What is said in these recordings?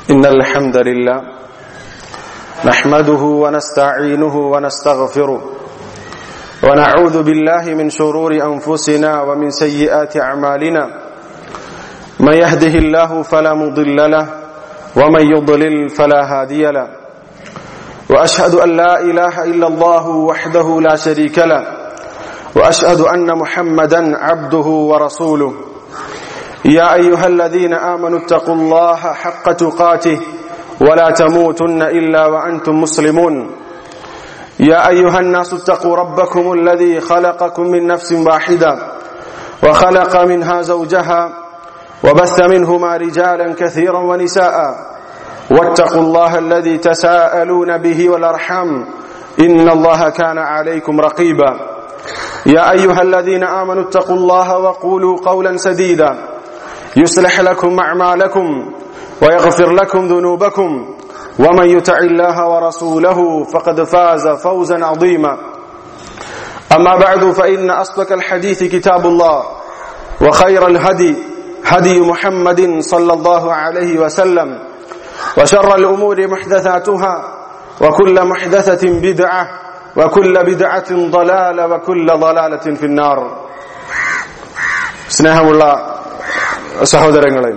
إن الحمد لله نحمده ونستعينه ونستغفره ونعوذ بالله من شرور أنفسنا ومن سيئات أعمالنا من يهده الله فلا مضل له ومن يضلل فلا هادي له وأشهد أن لا إله إلا الله وحده لا شريك له وأشهد أن محمدا عبده ورسوله يا أيها الذين آمنوا اتقوا الله حق تقاته ولا تموتن إلا وأنتم مسلمون يا أيها الناس اتقوا ربكم الذي خلقكم من نفس واحدة وخلق منها زوجها وبث منهما رجالا كثيرا ونساء واتقوا الله الذي تساءلون به والأرحام إن الله كان عليكم رقيبا يا أيها الذين آمنوا اتقوا الله وقولوا قولا سديدا يصلح لكم أعمالكم ويغفر لكم ذنوبكم ومن يطع الله ورسوله فقد فاز فوزا عظيما أما بعد فإن أصدق الحديث كتاب الله وخير الهدي هدي محمد صلى الله عليه وسلم وشر الأمور محدثاتها وكل محدثة بدعة وكل بدعة ضلالة وكل ضلالة في النار സ്നേഹമുള്ള സഹോദരങ്ങളെ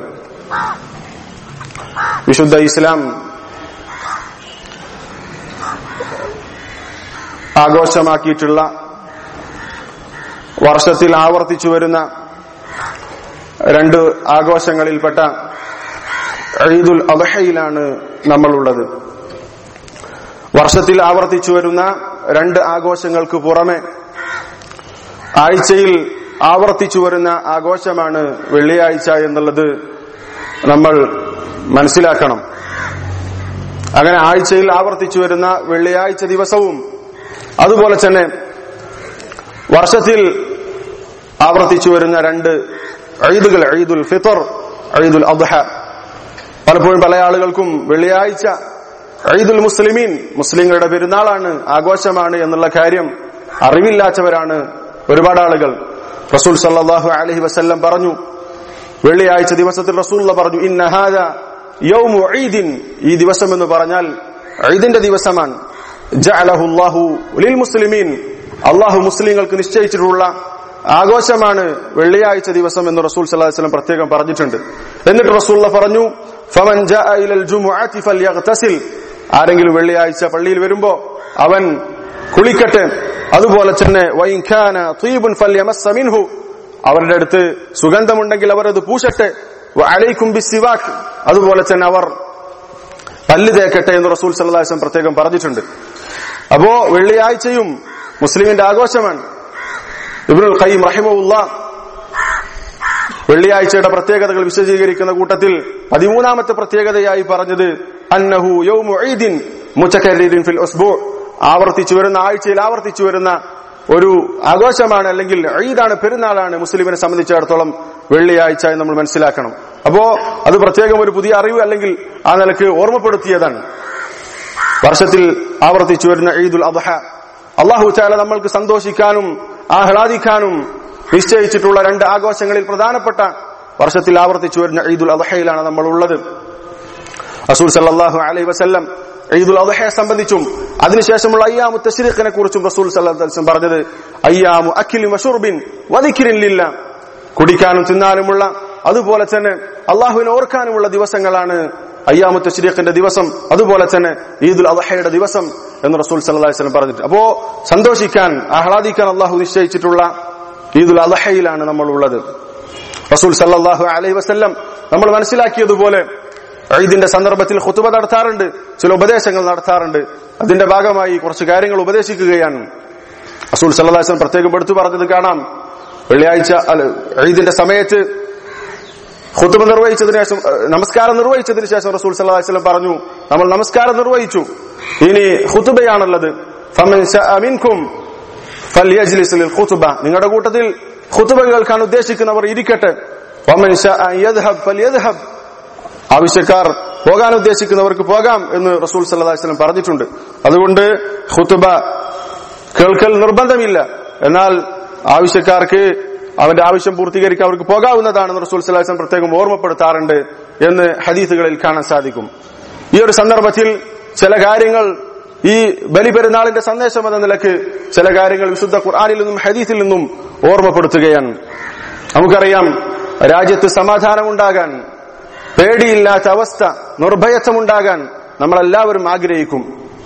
വിശുദ്ധ ഇസ്ലാം ആഘോഷമാക്കിയിട്ടുള്ള വർഷത്തിൽ ആവർത്തിച്ചു വരുന്ന രണ്ട് ആഘോഷങ്ങളിൽപ്പെട്ട ഈദുൽ അദഹയിലാണ് നമ്മളുള്ളത് വർഷത്തിൽ ആവർത്തിച്ചു വരുന്ന രണ്ട് ആഘോഷങ്ങൾക്ക് പുറമെ ആഴ്ചയിൽ ആവർത്തിച്ചു വരുന്ന ആഘോഷമാണ് വെള്ളിയാഴ്ച എന്നുള്ളത് നമ്മൾ മനസ്സിലാക്കണം അങ്ങനെ ആഴ്ചയിൽ ആവർത്തിച്ചു വരുന്ന വെള്ളിയാഴ്ച ദിവസവും അതുപോലെ തന്നെ വർഷത്തിൽ ആവർത്തിച്ചു വരുന്ന രണ്ട് ഈദുകൾ ഈദുൽ ഫിത്തർ ഈദുൽ അദ്ഹ പലപ്പോഴും പല ആളുകൾക്കും വെള്ളിയാഴ്ച ഈദുൽ മുസ്ലിമീൻ മുസ്ലിങ്ങളുടെ പെരുന്നാളാണ് ആഘോഷമാണ് എന്നുള്ള കാര്യം അറിവില്ലാത്തവരാണ് ഒരുപാട് ആളുകൾ റസൂൽ സല്ലാഹു അലഹി വസ്ല്ലം പറഞ്ഞു വെള്ളിയാഴ്ച ദിവസത്തിൽ റസൂൽ പറഞ്ഞു ഇന്നഹാദ യൗമു ഈദിൻ ഈ ദിവസം എന്ന് പറഞ്ഞാൽ ഈദിന്റെ ദിവസമാണ് ജഅലഹുല്ലാഹു ലിൽ മുസ്ലിമീൻ അള്ളാഹു മുസ്ലിങ്ങൾക്ക് നിശ്ചയിച്ചിട്ടുള്ള ആഘോഷമാണ് വെള്ളിയാഴ്ച ദിവസം എന്ന് റസൂൽ സല്ലല്ലാഹു അലൈഹി വസല്ലം പ്രത്യേകം പറഞ്ഞിട്ടുണ്ട് എന്നിട്ട് റസൂൽ പറഞ്ഞു ഫമൻ ജാഅ ഇലൽ ജുമുഅത്തി ഫൽയഗ്തസിൽ ആരെങ്കിലും വെള്ളിയാഴ്ച പള്ളിയിൽ വരുമ്പോ അവൻ കുളിക്കട്ടെ അതുപോലെ തന്നെ വൈഖാന തീബുൻ ഫല്യമസ്സ മിൻഹു അവരുടെ അടുത്ത് സുഗന്ധമുണ്ടെങ്കിൽ അവർ അത് പൂശട്ടെ അലൈക്കും ബിസിവാഖ് അതുപോലെ തന്നെ അവർ പല്ല് തേക്കട്ടെ എന്ന് റസൂൽ സല്ലാസ്ലം പ്രത്യേകം പറഞ്ഞിട്ടുണ്ട് അപ്പോ വെള്ളിയാഴ്ചയും മുസ്ലിമിന്റെ ആഘോഷമാണ് ഇബ്നുൽ ഖയ്യിം റഹിമുല്ല വെള്ളിയാഴ്ചയുടെ പ്രത്യേകതകൾ വിശദീകരിക്കുന്ന കൂട്ടത്തിൽ പതിമൂന്നാമത്തെ പ്രത്യേകതയായി പറഞ്ഞത് അന്നഹു യൗമു ഈദിൻ മുച്ചക്കരീരിൻ ഫിൽ ഉസ്ബു ആവർത്തിച്ചു വരുന്ന ആഴ്ചയിൽ ആവർത്തിച്ചു വരുന്ന ഒരു ആഘോഷമാണ് അല്ലെങ്കിൽ ഈദാണ് പെരുന്നാളാണ് മുസ്ലിമിനെ സംബന്ധിച്ചിടത്തോളം വെള്ളിയാഴ്ച എന്ന് നമ്മൾ മനസ്സിലാക്കണം അപ്പോ അത് പ്രത്യേകം ഒരു പുതിയ അറിവ് അല്ലെങ്കിൽ ആ നിലക്ക് ഓർമ്മപ്പെടുത്തിയതാണ് വർഷത്തിൽ ആവർത്തിച്ചു വരുന്ന ഈദുൽ അദ്ഹ അള്ളാഹു ചാല നമ്മൾക്ക് സന്തോഷിക്കാനും ആഹ്ലാദിക്കാനും നിശ്ചയിച്ചിട്ടുള്ള രണ്ട് ആഘോഷങ്ങളിൽ പ്രധാനപ്പെട്ട വർഷത്തിൽ ആവർത്തിച്ചു വരുന്ന ഈദുൽ അദ്ഹയിലാണ് നമ്മൾ ഉള്ളത് റസൂൽ സല്ലാഹു അലൈ വസല്ലം ഈദുൽ അദ്ഹയെ സംബന്ധിച്ചും അതിനുശേഷമുള്ള അയ്യാമു തശ്രീഖിനെ കുറിച്ചും റസൂൽ സല്ലാസ്ലം പറഞ്ഞത് അയ്യാമു അഖിലിൻ വഷുർബിൻ വദിഖിരില്ല കുടിക്കാനും തിന്നാനുമുള്ള അതുപോലെ തന്നെ അള്ളാഹുവിനെ ഓർക്കാനുമുള്ള ദിവസങ്ങളാണ് അയ്യാമു തശ്രീഖിന്റെ ദിവസം അതുപോലെ തന്നെ ഈദുൽ അദ്ഹയുടെ ദിവസം എന്ന് റസൂൽ സല്ലല്ലാഹു അലൈഹി വസല്ലം പറഞ്ഞിട്ട് അപ്പോ സന്തോഷിക്കാൻ ആഹ്ലാദിക്കാൻ അള്ളാഹു നിശ്ചയിച്ചിട്ടുള്ള ഈദുൽ അദ്ഹയിലാണ് നമ്മൾ ഉള്ളത് റസൂൽ സല്ലല്ലാഹു അലൈഹി വസല്ലം നമ്മൾ മനസ്സിലാക്കിയതുപോലെ ഈദിന്റെ സന്ദർഭത്തിൽ ഖുതുബ നടത്താറുണ്ട് ചില ഉപദേശങ്ങൾ നടത്താറുണ്ട് അതിന്റെ ഭാഗമായി കുറച്ച് കാര്യങ്ങൾ ഉപദേശിക്കുകയാണ് റസൂൽ സല്ലല്ലാഹു അലൈഹി വസല്ലം പ്രത്യേകം എടുത്തു പറഞ്ഞത് കാണാം വെള്ളിയാഴ്ച അല്ല ഈദിന്റെ സമയത്ത് ഖുതുബ നിർവഹിച്ചതിന് ശേഷം നമസ്കാരം നിർവഹിച്ചതിന് ശേഷം റസൂൽ സല്ലല്ലാഹു അലൈഹി വസല്ലം പറഞ്ഞു നമ്മൾ നമസ്കാരം നിർവഹിച്ചു ഇനി ഖുതുബയാണുള്ളത് ഫമൻ ശഅ മിൻകും ഫൽയജ്ലിസ് ലിൽ ഖുതുബ നിങ്ങളുടെ കൂട്ടത്തിൽ ഖുതുബ കേൾക്കാൻ ഉദ്ദേശിക്കുന്നവർ ഇരിക്കട്ടെ വമൻ ശഅ യദ്ഹബ് ഫൽയദ്ഹബ് ആവശ്യക്കാർ പോകാൻ ഉദ്ദേശിക്കുന്നവർക്ക് പോകാം എന്ന് റസൂൽ സല്ലല്ലാഹു അലൈഹി വസല്ലം പറഞ്ഞിട്ടുണ്ട് അതുകൊണ്ട് ഖുതുബ കേൾക്കൽ നിർബന്ധമില്ല എന്നാൽ ആവശ്യക്കാർക്ക് അവന്റെ ആവശ്യം പൂർത്തീകരിക്കാൻ അവർക്ക് പോകാവുന്നതാണെന്ന് റസൂൽ സലാസം പ്രത്യേകം ഓർമ്മപ്പെടുത്താറുണ്ട് എന്ന് ഹദീസുകളിൽ കാണാൻ സാധിക്കും ഈ ഒരു സന്ദർഭത്തിൽ ചില കാര്യങ്ങൾ ഈ ബലിപെരുന്നാളിന്റെ സന്ദേശം എന്ന നിലക്ക് ചില കാര്യങ്ങൾ വിശുദ്ധ ഖുർആാനിൽ നിന്നും ഹദീസിൽ നിന്നും ഓർമ്മപ്പെടുത്തുകയാണ് നമുക്കറിയാം രാജ്യത്ത് സമാധാനം ഉണ്ടാകാൻ പേടിയില്ലാത്ത അവസ്ഥ നിർഭയത്വമുണ്ടാകാൻ നമ്മളെല്ലാവരും ആഗ്രഹിക്കും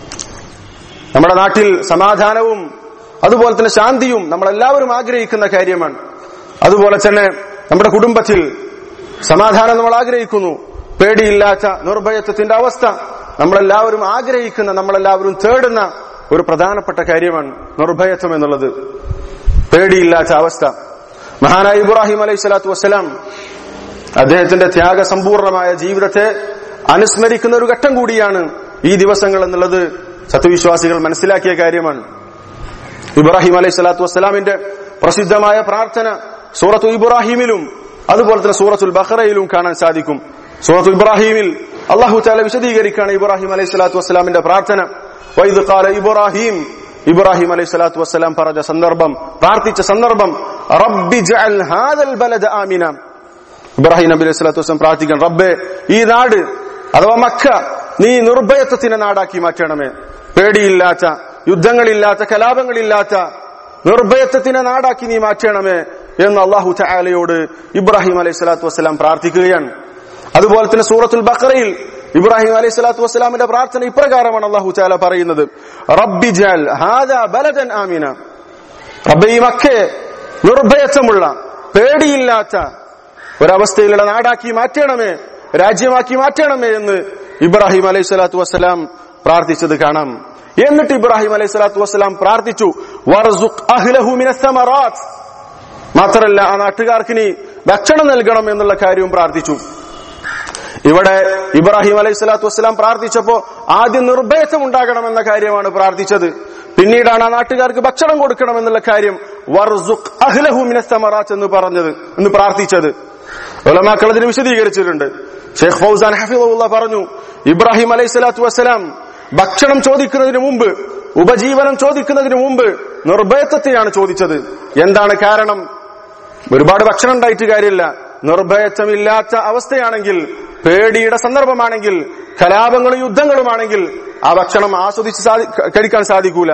നമ്മുടെ നാട്ടിൽ സമാധാനവും അതുപോലെ തന്നെ ശാന്തിയും നമ്മളെല്ലാവരും ആഗ്രഹിക്കുന്ന കാര്യമാണ് അതുപോലെ തന്നെ നമ്മുടെ കുടുംബത്തിൽ സമാധാനം നമ്മൾ ആഗ്രഹിക്കുന്നു പേടിയില്ലാത്ത നിർഭയത്വത്തിന്റെ അവസ്ഥ നമ്മളെല്ലാവരും ആഗ്രഹിക്കുന്ന നമ്മളെല്ലാവരും തേടുന്ന ഒരു പ്രധാനപ്പെട്ട കാര്യമാണ് നിർഭയത്വം എന്നുള്ളത് പേടിയില്ലാത്ത അവസ്ഥ മഹാനായ ഇബ്രാഹിം അലൈഹി സ്വലാത്തു വസ്സലാം അദ്ദേഹത്തിന്റെ ത്യാഗസമ്പൂർണമായ ജീവിതത്തെ അനുസ്മരിക്കുന്ന ഒരു ഘട്ടം കൂടിയാണ് ഈ ദിവസങ്ങൾ എന്നുള്ളത് സത്യവിശ്വാസികൾ മനസ്സിലാക്കിയ കാര്യമാണ് ഇബ്രാഹിം അലൈഹി സ്വലാത്തു വസ്സലാമിന്റെ പ്രസിദ്ധമായ പ്രാർത്ഥന സൂറത്തു ഇബ്രാഹിമിലും അതുപോലെ തന്നെ സൂറത്തുൽ ബഹ്റയിലും കാണാൻ സാധിക്കും സൂറത്തു ഇബ്രാഹിമിൽ അള്ളാഹു താല വിശദീകരിക്കുകയാണ് ഇബ്രാഹിം അലൈഹി സ്വലാത്തു വസ്സലാമിന്റെ പ്രാർത്ഥന വൈദ് കാല ഇബ്രാഹിം ഇബ്രാഹിം അലൈഹി സ്വലാത്തു വസ്സലാം പറഞ്ഞ സന്ദർഭം പ്രാർത്ഥിച്ച സന്ദർഭം റബ്ബി ജഅൽ ഹാദൽ ബലദ ആമിന ഇബ്രാഹിം നബി അലൈഹി സ്വലാത്തു വസ്സലാം പ്രാർത്ഥിക്കാൻ റബ്ബെ ഈ നാട് അഥവാ മക്ക നീ നിർഭയത്വത്തിന്റെ നാടാക്കി മാറ്റണമേ പേടിയില്ലാത്ത യുദ്ധങ്ങളില്ലാത്ത കലാപങ്ങളില്ലാത്ത നിർഭയത്വത്തിന്റെ നാടാക്കി നീ മാറ്റണമേ എന്ന് അള്ളാഹു ചായാലയോട് ഇബ്രാഹിം അലൈഹി സ്വലാത്തു വസ്സലാം പ്രാർത്ഥിക്കുകയാണ് അതുപോലെ തന്നെ സൂറത്തുൽ ബഖറയിൽ ഇബ്രാഹിം അലൈഹി സ്വലാത്തു വസ്സലാമിന്റെ പ്രാർത്ഥന ഇപ്രകാരമാണ് അള്ളാഹു ചാല പറയുന്നത് റബ്ബി ജൽ ഹാദാ ബലദൻ ആമിന റബ്ബെ ഈ മക്കയെ നിർഭയത്വമുള്ള പേടിയില്ലാത്ത ഒരവസ്ഥയിലുള്ള നാടാക്കി മാറ്റണമേ രാജ്യമാക്കി മാറ്റണമേ എന്ന് ഇബ്രാഹിം അലൈഹി സ്വലാത്തു വസ്സലാം പ്രാർത്ഥിച്ചത് കാണാം എന്നിട്ട് ഇബ്രാഹിം അലൈഹി സ്വലാത്തു വസ്സലാം പ്രാർത്ഥിച്ചു വർസുഖ് അഹ്ലഹു മിനസ് സമറാത്ത് മാത്രമല്ല ആ നാട്ടുകാർക്ക് നീ ഭക്ഷണം നൽകണം എന്നുള്ള കാര്യവും പ്രാർത്ഥിച്ചു ഇവിടെ ഇബ്രാഹിം അലൈഹി സ്വലാത്തു വസ്സലാം പ്രാർത്ഥിച്ചപ്പോ ആദ്യം നിർഭയത്വം ഉണ്ടാകണമെന്ന കാര്യമാണ് പ്രാർത്ഥിച്ചത് പിന്നീടാണ് ആ നാട്ടുകാർക്ക് ഭക്ഷണം കൊടുക്കണം എന്നുള്ള കാര്യം വർസുഖ് അഹ്ലഹു മിനസ് സമറാത്ത് എന്ന് പറഞ്ഞത് എന്ന് പ്രാർത്ഥിച്ചത് ഉലമാക്കൾ അതിന് വിശദീകരിച്ചിട്ടുണ്ട് ഷെയ്ഖ് ഫൗസാൻ ഹഫീദുള്ള പറഞ്ഞു ഇബ്രാഹിം അലൈഹി സ്വലാത്തു വസ്സലാം ഭക്ഷണം ചോദിക്കുന്നതിന് മുമ്പ് ഉപജീവനം ചോദിക്കുന്നതിന് മുമ്പ് നിർഭയത്വത്തെയാണ് ചോദിച്ചത് എന്താണ് കാരണം ഒരുപാട് ഭക്ഷണം ഉണ്ടായിട്ട് കാര്യമില്ല നിർഭയത്വമില്ലാത്ത അവസ്ഥയാണെങ്കിൽ പേടിയുടെ സന്ദർഭമാണെങ്കിൽ കലാപങ്ങളും യുദ്ധങ്ങളുമാണെങ്കിൽ ആ ഭക്ഷണം ആസ്വദിച്ച് സാധി- കഴിക്കാൻ സാധിക്കൂല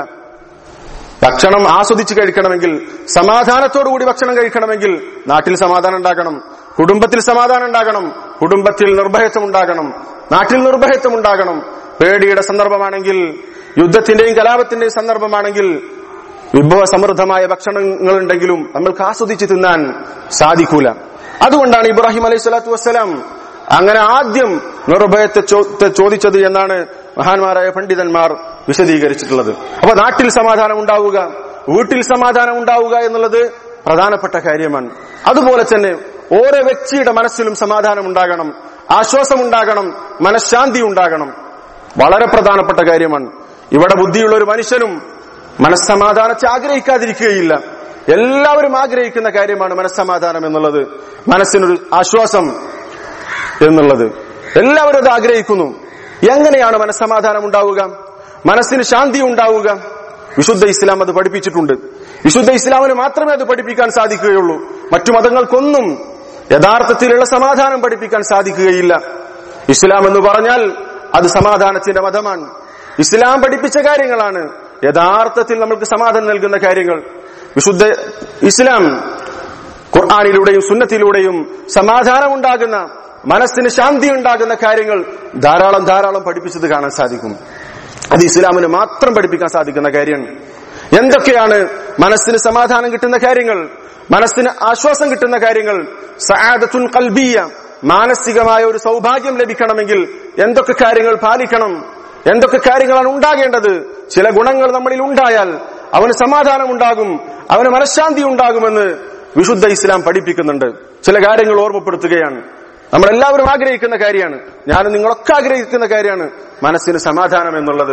ഭക്ഷണം ആസ്വദിച്ച് കഴിക്കണമെങ്കിൽ സമാധാനത്തോടുകൂടി ഭക്ഷണം കഴിക്കണമെങ്കിൽ നാട്ടിൽ സമാധാനം ഉണ്ടാകണം കുടുംബത്തിൽ സമാധാനം ഉണ്ടാകണം കുടുംബത്തിൽ നിർഭയത്വം ഉണ്ടാകണം നാട്ടിൽ നിർഭയത്വം ഉണ്ടാകണം പേടിയുടെ സന്ദർഭമാണെങ്കിൽ യുദ്ധത്തിന്റെയും കലാപത്തിന്റെയും സന്ദർഭമാണെങ്കിൽ വിഭവ സമൃദ്ധമായ ഭക്ഷണങ്ങൾ ഉണ്ടെങ്കിലും നമ്മൾക്ക് ആസ്വദിച്ച് തിന്നാൻ സാധിക്കൂല അതുകൊണ്ടാണ് ഇബ്രാഹിം അലൈഹി സ്വലാത്തു വസ്സലാം അങ്ങനെ ആദ്യം നിർഭയത്തെ ചോ- ത്തെ ചോദിച്ചത് എന്നാണ് മഹാന്മാരായ പണ്ഡിതന്മാർ വിശദീകരിച്ചിട്ടുള്ളത് അപ്പൊ നാട്ടിൽ സമാധാനം ഉണ്ടാവുക വീട്ടിൽ സമാധാനം ഉണ്ടാവുക എന്നുള്ളത് പ്രധാനപ്പെട്ട കാര്യമാണ് അതുപോലെ തന്നെ ഓരോ വ്യക്തിയുടെ മനസ്സിലും സമാധാനം ഉണ്ടാകണം ആശ്വാസം ഉണ്ടാകണം മനഃശാന്തി ഉണ്ടാകണം വളരെ പ്രധാനപ്പെട്ട കാര്യമാണ് ഇവിടെ ബുദ്ധിയുള്ള ഒരു മനുഷ്യനും മനസ്സമാധാനത്തെ ആഗ്രഹിക്കാതിരിക്കുകയില്ല എല്ലാവരും ആഗ്രഹിക്കുന്ന കാര്യമാണ് മനസ്സമാധാനം എന്നുള്ളത് മനസ്സിനൊരു ആശ്വാസം എന്നുള്ളത് എല്ലാവരും അത് ആഗ്രഹിക്കുന്നു എങ്ങനെയാണ് മനസ്സമാധാനം ഉണ്ടാവുക മനസ്സിന് ശാന്തി ഉണ്ടാവുക വിശുദ്ധ ഇസ്ലാം അത് പഠിപ്പിച്ചിട്ടുണ്ട് വിശുദ്ധ ഇസ്ലാമിന് മാത്രമേ അത് പഠിപ്പിക്കാൻ സാധിക്കുകയുള്ളൂ മറ്റു മതങ്ങൾക്കൊന്നും യഥാർത്ഥത്തിലുള്ള സമാധാനം പഠിപ്പിക്കാൻ സാധിക്കുകയില്ല ഇസ്ലാം എന്ന് പറഞ്ഞാൽ അത് സമാധാനത്തിന്റെ മതമാണ് ഇസ്ലാം പഠിപ്പിച്ച കാര്യങ്ങളാണ് യഥാർത്ഥത്തിൽ നമുക്ക് സമാധാനം നൽകുന്ന കാര്യങ്ങൾ വിശുദ്ധ ഇസ്ലാം ഖുർആാനിലൂടെയും സുന്നത്തിലൂടെയും സമാധാനം ഉണ്ടാകുന്ന മനസ്സിന് ശാന്തി ഉണ്ടാകുന്ന കാര്യങ്ങൾ ധാരാളം ധാരാളം പഠിപ്പിച്ചത് കാണാൻ സാധിക്കും അത് ഇസ്ലാമിന് മാത്രം പഠിപ്പിക്കാൻ സാധിക്കുന്ന കാര്യമാണ് എന്തൊക്കെയാണ് മനസ്സിന് സമാധാനം കിട്ടുന്ന കാര്യങ്ങൾ മനസ്സിന് ആശ്വാസം കിട്ടുന്ന കാര്യങ്ങൾ സആദത്തുൻ കൽബിയ മാനസികമായ ഒരു സൗഭാഗ്യം ലഭിക്കണമെങ്കിൽ എന്തൊക്കെ കാര്യങ്ങൾ പാലിക്കണം എന്തൊക്കെ കാര്യങ്ങളാണ് ഉണ്ടാകേണ്ടത് ചില ഗുണങ്ങൾ നമ്മളിൽ ഉണ്ടായാൽ അവന് സമാധാനം ഉണ്ടാകും അവന് മനഃശാന്തി ഉണ്ടാകുമെന്ന് വിശുദ്ധ ഇസ്ലാം പഠിപ്പിക്കുന്നുണ്ട് ചില കാര്യങ്ങൾ ഓർമ്മപ്പെടുത്തുകയാണ് നമ്മളെല്ലാവരും ആഗ്രഹിക്കുന്ന കാര്യമാണ് ഞാനും നിങ്ങളൊക്കെ ആഗ്രഹിക്കുന്ന കാര്യമാണ് മനസ്സിന് സമാധാനം എന്നുള്ളത്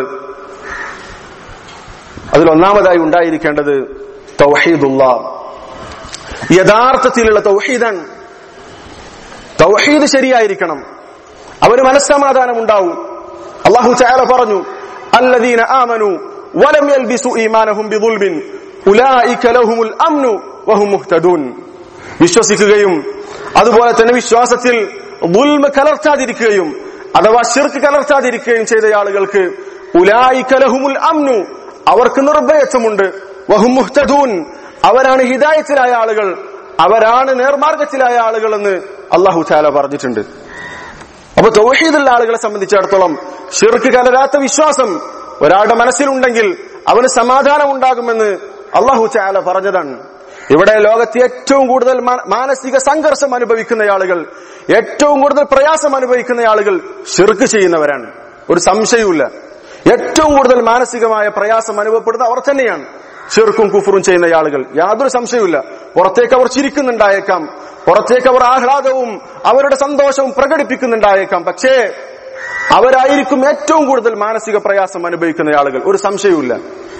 അതിൽ ഒന്നാമതായി ഉണ്ടായിരിക്കേണ്ടത് തൗഹീദുള്ള യഥാർത്ഥത്തിലുള്ള തൗഹീദാണ് തൗഹീദ് ശരിയായിരിക്കണം അവന് മനസ്സമാധാനം ഉണ്ടാവും അള്ളാഹു ചായാല പറഞ്ഞു അല്ലദീന ആമനു വലം യൽബിസു ഈമാനഹും ബിദുൽമിൻ ഉലൈക ലഹുമുൽ അംനു വഹും മുഹ്തദൂൻ വിശ്വസിക്കുകയും അതുപോലെ തന്നെ വിശ്വാസത്തിൽ ദുൽമ കലർത്താതിരിക്കുകയും അഥവാ ഷിർക്ക് കലർത്താതിരിക്കുകയും ചെയ്ത ആളുകൾക്ക് ഉലായി കലഹുമുൽ അമ്നു അവർക്ക് നിർഭയത്വമുണ്ട് വഹും മുഹ്തദൂൻ അവരാണ് ഹിദായത്തിലായ ആളുകൾ അവരാണ് നേർമാർഗത്തിലായ ആളുകൾ എന്ന് അള്ളാഹു ചാല പറഞ്ഞിട്ടുണ്ട് അപ്പൊ തൗഹീദുള്ള ആളുകളെ സംബന്ധിച്ചിടത്തോളം ഷിർക്ക് കലരാത്ത വിശ്വാസം ഒരാളുടെ മനസ്സിലുണ്ടെങ്കിൽ അവന് സമാധാനം ഉണ്ടാകുമെന്ന് അള്ളാഹു ചാല പറഞ്ഞതാണ് ഇവിടെ ലോകത്ത് ഏറ്റവും കൂടുതൽ മാ- മാനസിക സംഘർഷം അനുഭവിക്കുന്ന ആളുകൾ ഏറ്റവും കൂടുതൽ പ്രയാസം അനുഭവിക്കുന്ന ആളുകൾ ഷിർക്ക് ചെയ്യുന്നവരാണ് ഒരു സംശയവുമില്ല ഏറ്റവും കൂടുതൽ മാനസികമായ പ്രയാസം അനുഭവപ്പെടുന്ന അവർ തന്നെയാണ് ഷിർക്കും കുഫറും ചെയ്യുന്ന ആളുകൾ യാതൊരു സംശയവുമില്ല പുറത്തേക്ക് അവർ ചിരിക്കുന്നുണ്ടായേക്കാം പുറത്തേക്ക് അവർ ആഹ്ലാദവും അവരുടെ സന്തോഷവും പ്രകടിപ്പിക്കുന്നുണ്ടായേക്കാം പക്ഷേ അവരായിരിക്കും ഏറ്റവും കൂടുതൽ മാനസിക പ്രയാസം അനുഭവിക്കുന്ന ആളുകൾ ഒരു സംശയവുമില്ല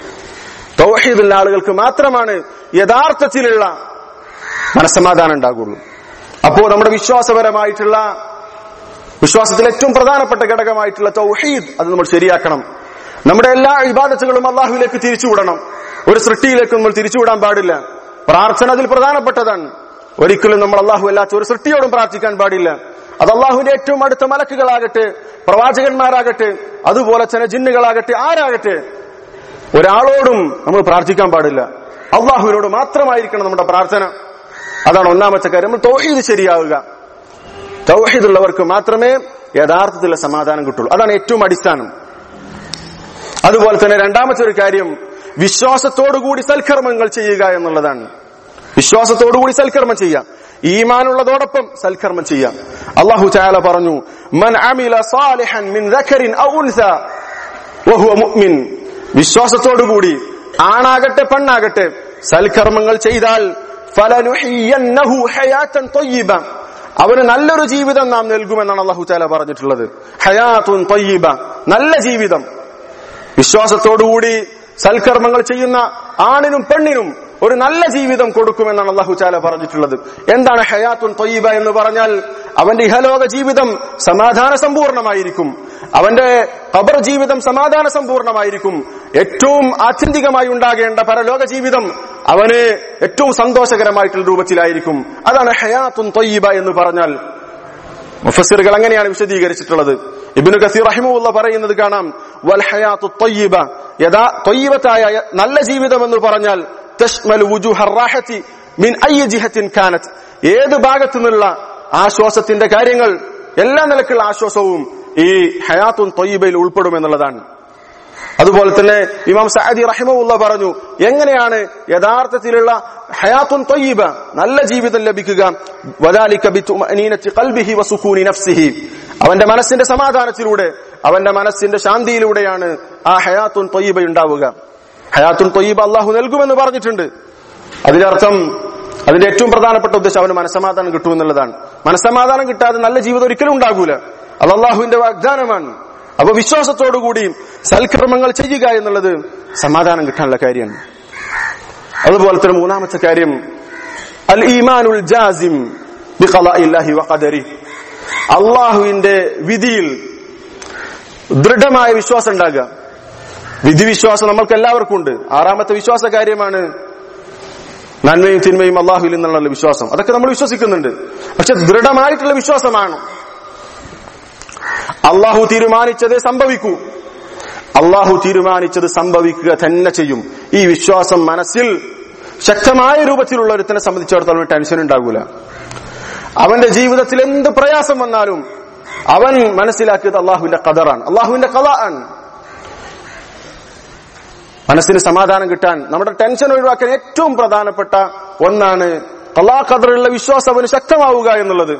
തൗഹീദുള്ള ആളുകൾക്ക് മാത്രമാണ് യഥാർത്ഥത്തിലുള്ള മനസ്സമാധാനം ഉണ്ടാകുള്ളൂ അപ്പോ നമ്മുടെ വിശ്വാസപരമായിട്ടുള്ള വിശ്വാസത്തിൽ ഏറ്റവും പ്രധാനപ്പെട്ട ഘടകമായിട്ടുള്ള തൗഹീദ് അത് നമ്മൾ ശരിയാക്കണം നമ്മുടെ എല്ലാ ഇബാദത്തുകളും അള്ളാഹുവിലേക്ക് തിരിച്ചുവിടണം ഒരു സൃഷ്ടിയിലേക്ക് നമ്മൾ തിരിച്ചുവിടാൻ പാടില്ല പ്രാർത്ഥന അതിൽ പ്രധാനപ്പെട്ടതാണ് ഒരിക്കലും നമ്മൾ അള്ളാഹു അല്ലാത്ത ഒരു സൃഷ്ടിയോടും പ്രാർത്ഥിക്കാൻ പാടില്ല അത് അള്ളാഹുവിന്റെ ഏറ്റവും അടുത്ത മലക്കുകളാകട്ടെ പ്രവാചകന്മാരാകട്ടെ അതുപോലെ തന്നെ ജിന്നുകളാകട്ടെ ആരാകട്ടെ ഒരാളോടും നമ്മൾ പ്രാർത്ഥിക്കാൻ പാടില്ല അള്ളാഹുവിനോട് മാത്രമായിരിക്കണം നമ്മുടെ പ്രാർത്ഥന അതാണ് ഒന്നാമത്തെ കാര്യം നമ്മൾ തൗഹീദ് ശരിയാവുക തൗഹീദുള്ളവർക്ക് മാത്രമേ യഥാർത്ഥത്തിലുള്ള സമാധാനം കിട്ടുള്ളൂ അതാണ് ഏറ്റവും അടിസ്ഥാനം അതുപോലെ തന്നെ രണ്ടാമത്തെ ഒരു കാര്യം വിശ്വാസത്തോടുകൂടി സൽക്കർമ്മങ്ങൾ ചെയ്യുക എന്നുള്ളതാണ് വിശ്വാസത്തോടുകൂടി സൽക്കർമ്മം ചെയ്യാം ഈമാനുള്ളതോടൊപ്പം സൽക്കർമ്മം ചെയ്യാം അള്ളാഹു ചായാല പറഞ്ഞു മൻ അമില സാലിഹൻ മിൻ ദഖരിൻ ഔ ഉൻസ വഹുവ മുഅ്മിൻ വിശ്വാസത്തോടുകൂടി ആണാകട്ടെ പെണ്ണാകട്ടെ സൽക്കർമ്മങ്ങൾ ചെയ്താൽ ഫലനുഹിയന്നഹു ഹയാത്തൻ ത്വയ്യിബ അവന് നല്ലൊരു ജീവിതം നാം നൽകുമെന്നാണ് അള്ളാഹു ചാല പറഞ്ഞിട്ടുള്ളത് ഹയാത്തുൻ ത്വയ്യിബ നല്ല ജീവിതം വിശ്വാസത്തോടുകൂടി സൽക്കർമ്മങ്ങൾ ചെയ്യുന്ന ആണിനും പെണ്ണിനും ഒരു നല്ല ജീവിതം കൊടുക്കുമെന്നാണ് അള്ളാഹു ചാല പറഞ്ഞിട്ടുള്ളത് എന്താണ് ഹയാത്തുൻ തൊയ്യബ എന്ന് പറഞ്ഞാൽ അവന്റെ ഇഹലോക ജീവിതം സമാധാന സമ്പൂർണമായിരിക്കും അവന്റെ ഖബർ ജീവിതം സമാധാന സമ്പൂർണമായിരിക്കും ഏറ്റവും ആത്യന്തികമായി ഉണ്ടാകേണ്ട പരലോക ജീവിതം അവന് ഏറ്റവും സന്തോഷകരമായിട്ടുള്ള രൂപത്തിലായിരിക്കും അതാണ് ഹയാത്തുൻ തൊയ്യബ എന്ന് പറഞ്ഞാൽ മുഫസ്സിറുകൾ അങ്ങനെയാണ് വിശദീകരിച്ചിട്ടുള്ളത് ഇബ്നു കസീർ റഹിമുള്ള പറയുന്നത് കാണാം വൽ ഹയാത്തു ത്വയ്യിബ യഥാ ത്വയ്യിബത്തായ നല്ല ജീവിതം എന്ന് പറഞ്ഞാൽ തഷ്മൽ വുജൂഹ റാഹത്തി മിൻ അയ്യ ജിഹത്തിൻ കാനത്ത് ഏത് ഭാഗത്തു നിന്നുള്ള ആശ്വാസത്തിന്റെ കാര്യങ്ങൾ എല്ലാ നിലക്കുള്ള ആശ്വാസവും ഈ ഹയാത്തുൻ ത്വയ്യിബയിൽ ഉൾപ്പെടുമെന്നുള്ളതാണ് അതുപോലെ തന്നെ ഇമാം സഅദി റഹിമുള്ള പറഞ്ഞു എങ്ങനെയാണ് യഥാർത്ഥത്തിലുള്ള ഹയാത്തുൻ ത്വയ്യിബ നല്ല ജീവിതം ലഭിക്കുക വദാലിക ബിതുമഅനീനത്തി ഖൽബിഹി വസുകൂനി നഫ്സിഹി അവന്റെ മനസ്സിന്റെ സമാധാനത്തിലൂടെ അവന്റെ മനസ്സിന്റെ ശാന്തിയിലൂടെയാണ് ആ ഹയാത്തുൻ ത്വയ്യിബ ഉണ്ടാവുക ഹയാത്തുൻ ത്വയ്യിബ അള്ളാഹു നൽകുമെന്ന് പറഞ്ഞിട്ടുണ്ട് അതിനർത്ഥം അതിന്റെ ഏറ്റവും പ്രധാനപ്പെട്ട ഉദ്ദേശം അവന് മനസ്സമാധാനം കിട്ടുമെന്നുള്ളതാണ് മനസ്സമാധാനം കിട്ടാതെ നല്ല ജീവിതം ഒരിക്കലും ഉണ്ടാകൂല അത് അള്ളാഹുവിന്റെ വാഗ്ദാനമാണ് അപ്പൊ വിശ്വാസത്തോടുകൂടി സൽക്കർമ്മങ്ങൾ ചെയ്യുക എന്നുള്ളത് സമാധാനം കിട്ടാനുള്ള കാര്യമാണ് അതുപോലെ തന്നെ മൂന്നാമത്തെ കാര്യം അൽ ഈമാനുൽ ജാസിം ബിഖളാഇല്ലാഹി വഖദരി അള്ളാഹുവിന്റെ വിധിയിൽ ദൃഢമായ വിശ്വാസം ഉണ്ടാകുക വിധി വിശ്വാസം നമ്മൾക്ക് എല്ലാവർക്കും ഉണ്ട് ആറാമത്തെ വിശ്വാസ കാര്യമാണ് നന്മയും തിന്മയും അള്ളാഹുവിൽ നിന്നുള്ള വിശ്വാസം അതൊക്കെ നമ്മൾ വിശ്വസിക്കുന്നുണ്ട് പക്ഷെ ദൃഢമായിട്ടുള്ള വിശ്വാസമാണ് അള്ളാഹു തീരുമാനിച്ചതേ സംഭവിക്കൂ അള്ളാഹു തീരുമാനിച്ചത് സംഭവിക്കുക തന്നെ ചെയ്യും ഈ വിശ്വാസം മനസ്സിൽ ശക്തമായ രൂപത്തിലുള്ള ഒരുത്തിനെ സംബന്ധിച്ചിടത്തോളം ടെൻഷൻ ഉണ്ടാകൂല അവന്റെ ജീവിതത്തിൽ എന്ത് പ്രയാസം വന്നാലും അവൻ മനസ്സിലാക്കിയത് അള്ളാഹുവിന്റെ കദറാണ് അള്ളാഹുവിന്റെ കഥ ആണ് മനസ്സിന് സമാധാനം കിട്ടാൻ നമ്മുടെ ടെൻഷൻ ഒഴിവാക്കാൻ ഏറ്റവും പ്രധാനപ്പെട്ട ഒന്നാണ് കലാ ഖദറുള്ള വിശ്വാസം അവന് ശക്തമാവുക എന്നുള്ളത്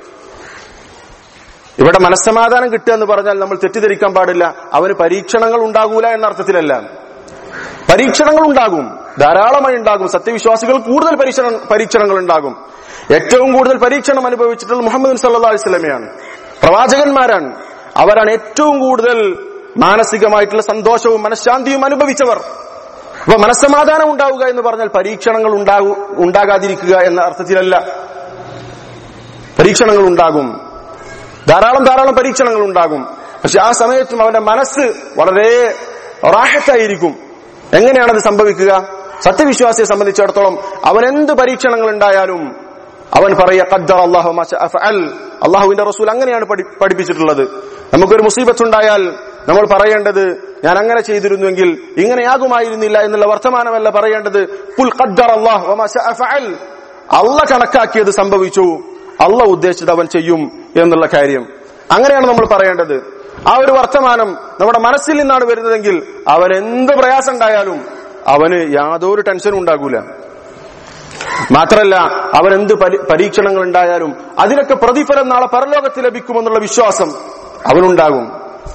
ഇവിടെ മനസ്സമാധാനം കിട്ടുക എന്ന് പറഞ്ഞാൽ നമ്മൾ തെറ്റിദ്ധരിക്കാൻ പാടില്ല അവന് പരീക്ഷണങ്ങൾ ഉണ്ടാകൂല എന്ന അർത്ഥത്തിലല്ല പരീക്ഷണങ്ങൾ ഉണ്ടാകും ധാരാളമായി ഉണ്ടാകും സത്യവിശ്വാസികൾ കൂടുതൽ പരീക്ഷണ പരീക്ഷണങ്ങൾ ഉണ്ടാകും ഏറ്റവും കൂടുതൽ പരീക്ഷണം അനുഭവിച്ചിട്ടുള്ളത് മുഹമ്മദ് സല്ലാ വസ്ലമയാണ് പ്രവാചകന്മാരാണ് അവരാണ് ഏറ്റവും കൂടുതൽ മാനസികമായിട്ടുള്ള സന്തോഷവും മനഃശാന്തിയും അനുഭവിച്ചവർ അപ്പൊ മനസ്സമാധാനം ഉണ്ടാവുക എന്ന് പറഞ്ഞാൽ പരീക്ഷണങ്ങൾ ഉണ്ടാകൂ ഉണ്ടാകാതിരിക്കുക എന്ന അർത്ഥത്തിലല്ല പരീക്ഷണങ്ങൾ ഉണ്ടാകും ധാരാളം ധാരാളം പരീക്ഷണങ്ങൾ ഉണ്ടാകും പക്ഷെ ആ സമയത്തും അവന്റെ മനസ്സ് വളരെ റാഹത്തായിരിക്കും എങ്ങനെയാണത് സംഭവിക്കുക സത്യവിശ്വാസിയെ സംബന്ധിച്ചിടത്തോളം അവൻ എന്ത് പരീക്ഷണങ്ങൾ ഉണ്ടായാലും അവൻ പറയ ഖദ്ദർ അല്ലാഹു മാ ശഅ ഫഅൽ അള്ളാഹുവിന്റെ റസൂൽ അങ്ങനെയാണ് പഠി- പഠിപ്പിച്ചിട്ടുള്ളത് നമുക്കൊരു മുസീബത്ത് ഉണ്ടായാൽ നമ്മൾ പറയേണ്ടത് ഞാൻ അങ്ങനെ ചെയ്തിരുന്നുവെങ്കിൽ ഇങ്ങനെയാകുമായിരുന്നില്ല എന്നുള്ള വർത്തമാനമല്ല പറയേണ്ടത് കുൽ ഖദ്ദർ അല്ലാഹു വമാ ശഅ ഫഅൽ അല്ല കണക്കാക്കിയത് സംഭവിച്ചു അല്ല ഉദ്ദേശിച്ചത് അവൻ ചെയ്യും എന്നുള്ള കാര്യം അങ്ങനെയാണ് നമ്മൾ പറയേണ്ടത് ആ ഒരു വർത്തമാനം നമ്മുടെ മനസ്സിൽ നിന്നാണ് വരുന്നതെങ്കിൽ അവൻ എന്ത് പ്രയാസം ഉണ്ടായാലും അവന് യാതൊരു ടെൻഷനും ഉണ്ടാകൂല മാത്രല്ല അവൻ എന്ത് പരി- പരീക്ഷണങ്ങൾ ഉണ്ടായാലും അതിനൊക്കെ പ്രതിഫലം നാളെ പരലോകത്ത് ലഭിക്കുമെന്നുള്ള വിശ്വാസം അവനുണ്ടാകും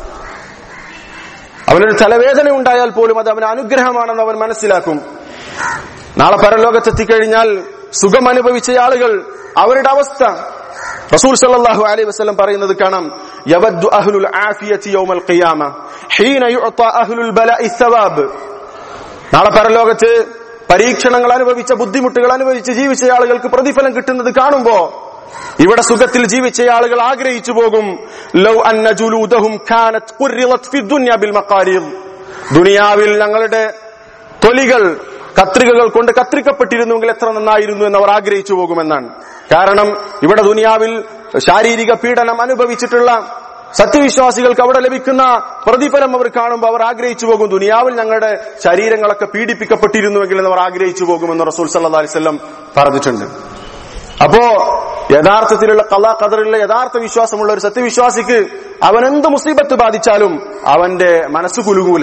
അവനൊരു തലവേദന ഉണ്ടായാൽ പോലും അത് അവന് അനുഗ്രഹമാണെന്ന് അവൻ മനസ്സിലാക്കും നാളെ പരലോകത്തെത്തിക്കഴിഞ്ഞാൽ സുഖം അനുഭവിച്ച ആളുകൾ അവരുടെ അവസ്ഥ റസൂൽ സല്ലല്ലാഹു അലൈഹി വസല്ലം പറയുന്നത് കാണാം യവദ്ദു അഹ്ലുൽ ആഫിയത്തി യൗമൽ ഖിയാമ ഹീന യുഅത അഹ്ലുൽ ബലാഇ സവാബ് നാളെ പരലോകത്ത് പരീക്ഷണങ്ങൾ അനുഭവിച്ച ബുദ്ധിമുട്ടുകൾ അനുഭവിച്ച് ജീവിച്ച ആളുകൾക്ക് പ്രതിഫലം കിട്ടുന്നത് കാണുമ്പോ ഇവിടെ സുഖത്തിൽ ജീവിച്ച ആളുകൾ ആഗ്രഹിച്ചു പോകും ലൗ അന്ന ജുലൂദഹും കാനത് ഖുർറിളത് ഫി ദുനിയ ബിൽ മഖാരിദ് ദുനിയാവിൽ ഞങ്ങളുടെ തൊലികൾ കത്രികകൾ കൊണ്ട് കത്രിക്കപ്പെട്ടിരുന്നുവെങ്കിൽ എത്ര നന്നായിരുന്നു എന്ന് അവർ ആഗ്രഹിച്ചു പോകുമെന്നാണ് കാരണം ഇവിടെ ദുനിയാവിൽ ശാരീരിക പീഡനം അനുഭവിച്ചിട്ടുള്ള സത്യവിശ്വാസികൾക്ക് അവിടെ ലഭിക്കുന്ന പ്രതിഫലം അവർ കാണുമ്പോൾ അവർ ആഗ്രഹിച്ചു പോകും ദുനിയാവിൽ ഞങ്ങളുടെ ശരീരങ്ങളൊക്കെ പീഡിപ്പിക്കപ്പെട്ടിരുന്നുവെങ്കിൽ എന്ന് അവർ ആഗ്രഹിച്ചു പോകുമെന്ന് റസൂൽ സല്ലല്ലാഹു അലൈഹി വസല്ലം പറഞ്ഞിട്ടുണ്ട് അപ്പോ യഥാർത്ഥത്തിലുള്ള കലാ കദറിലുള്ള യഥാർത്ഥ വിശ്വാസമുള്ള ഒരു സത്യവിശ്വാസിക്ക് അവൻ എന്ത് മുസീബത്ത് ബാധിച്ചാലും അവന്റെ മനസ്സ് കുലുകൂല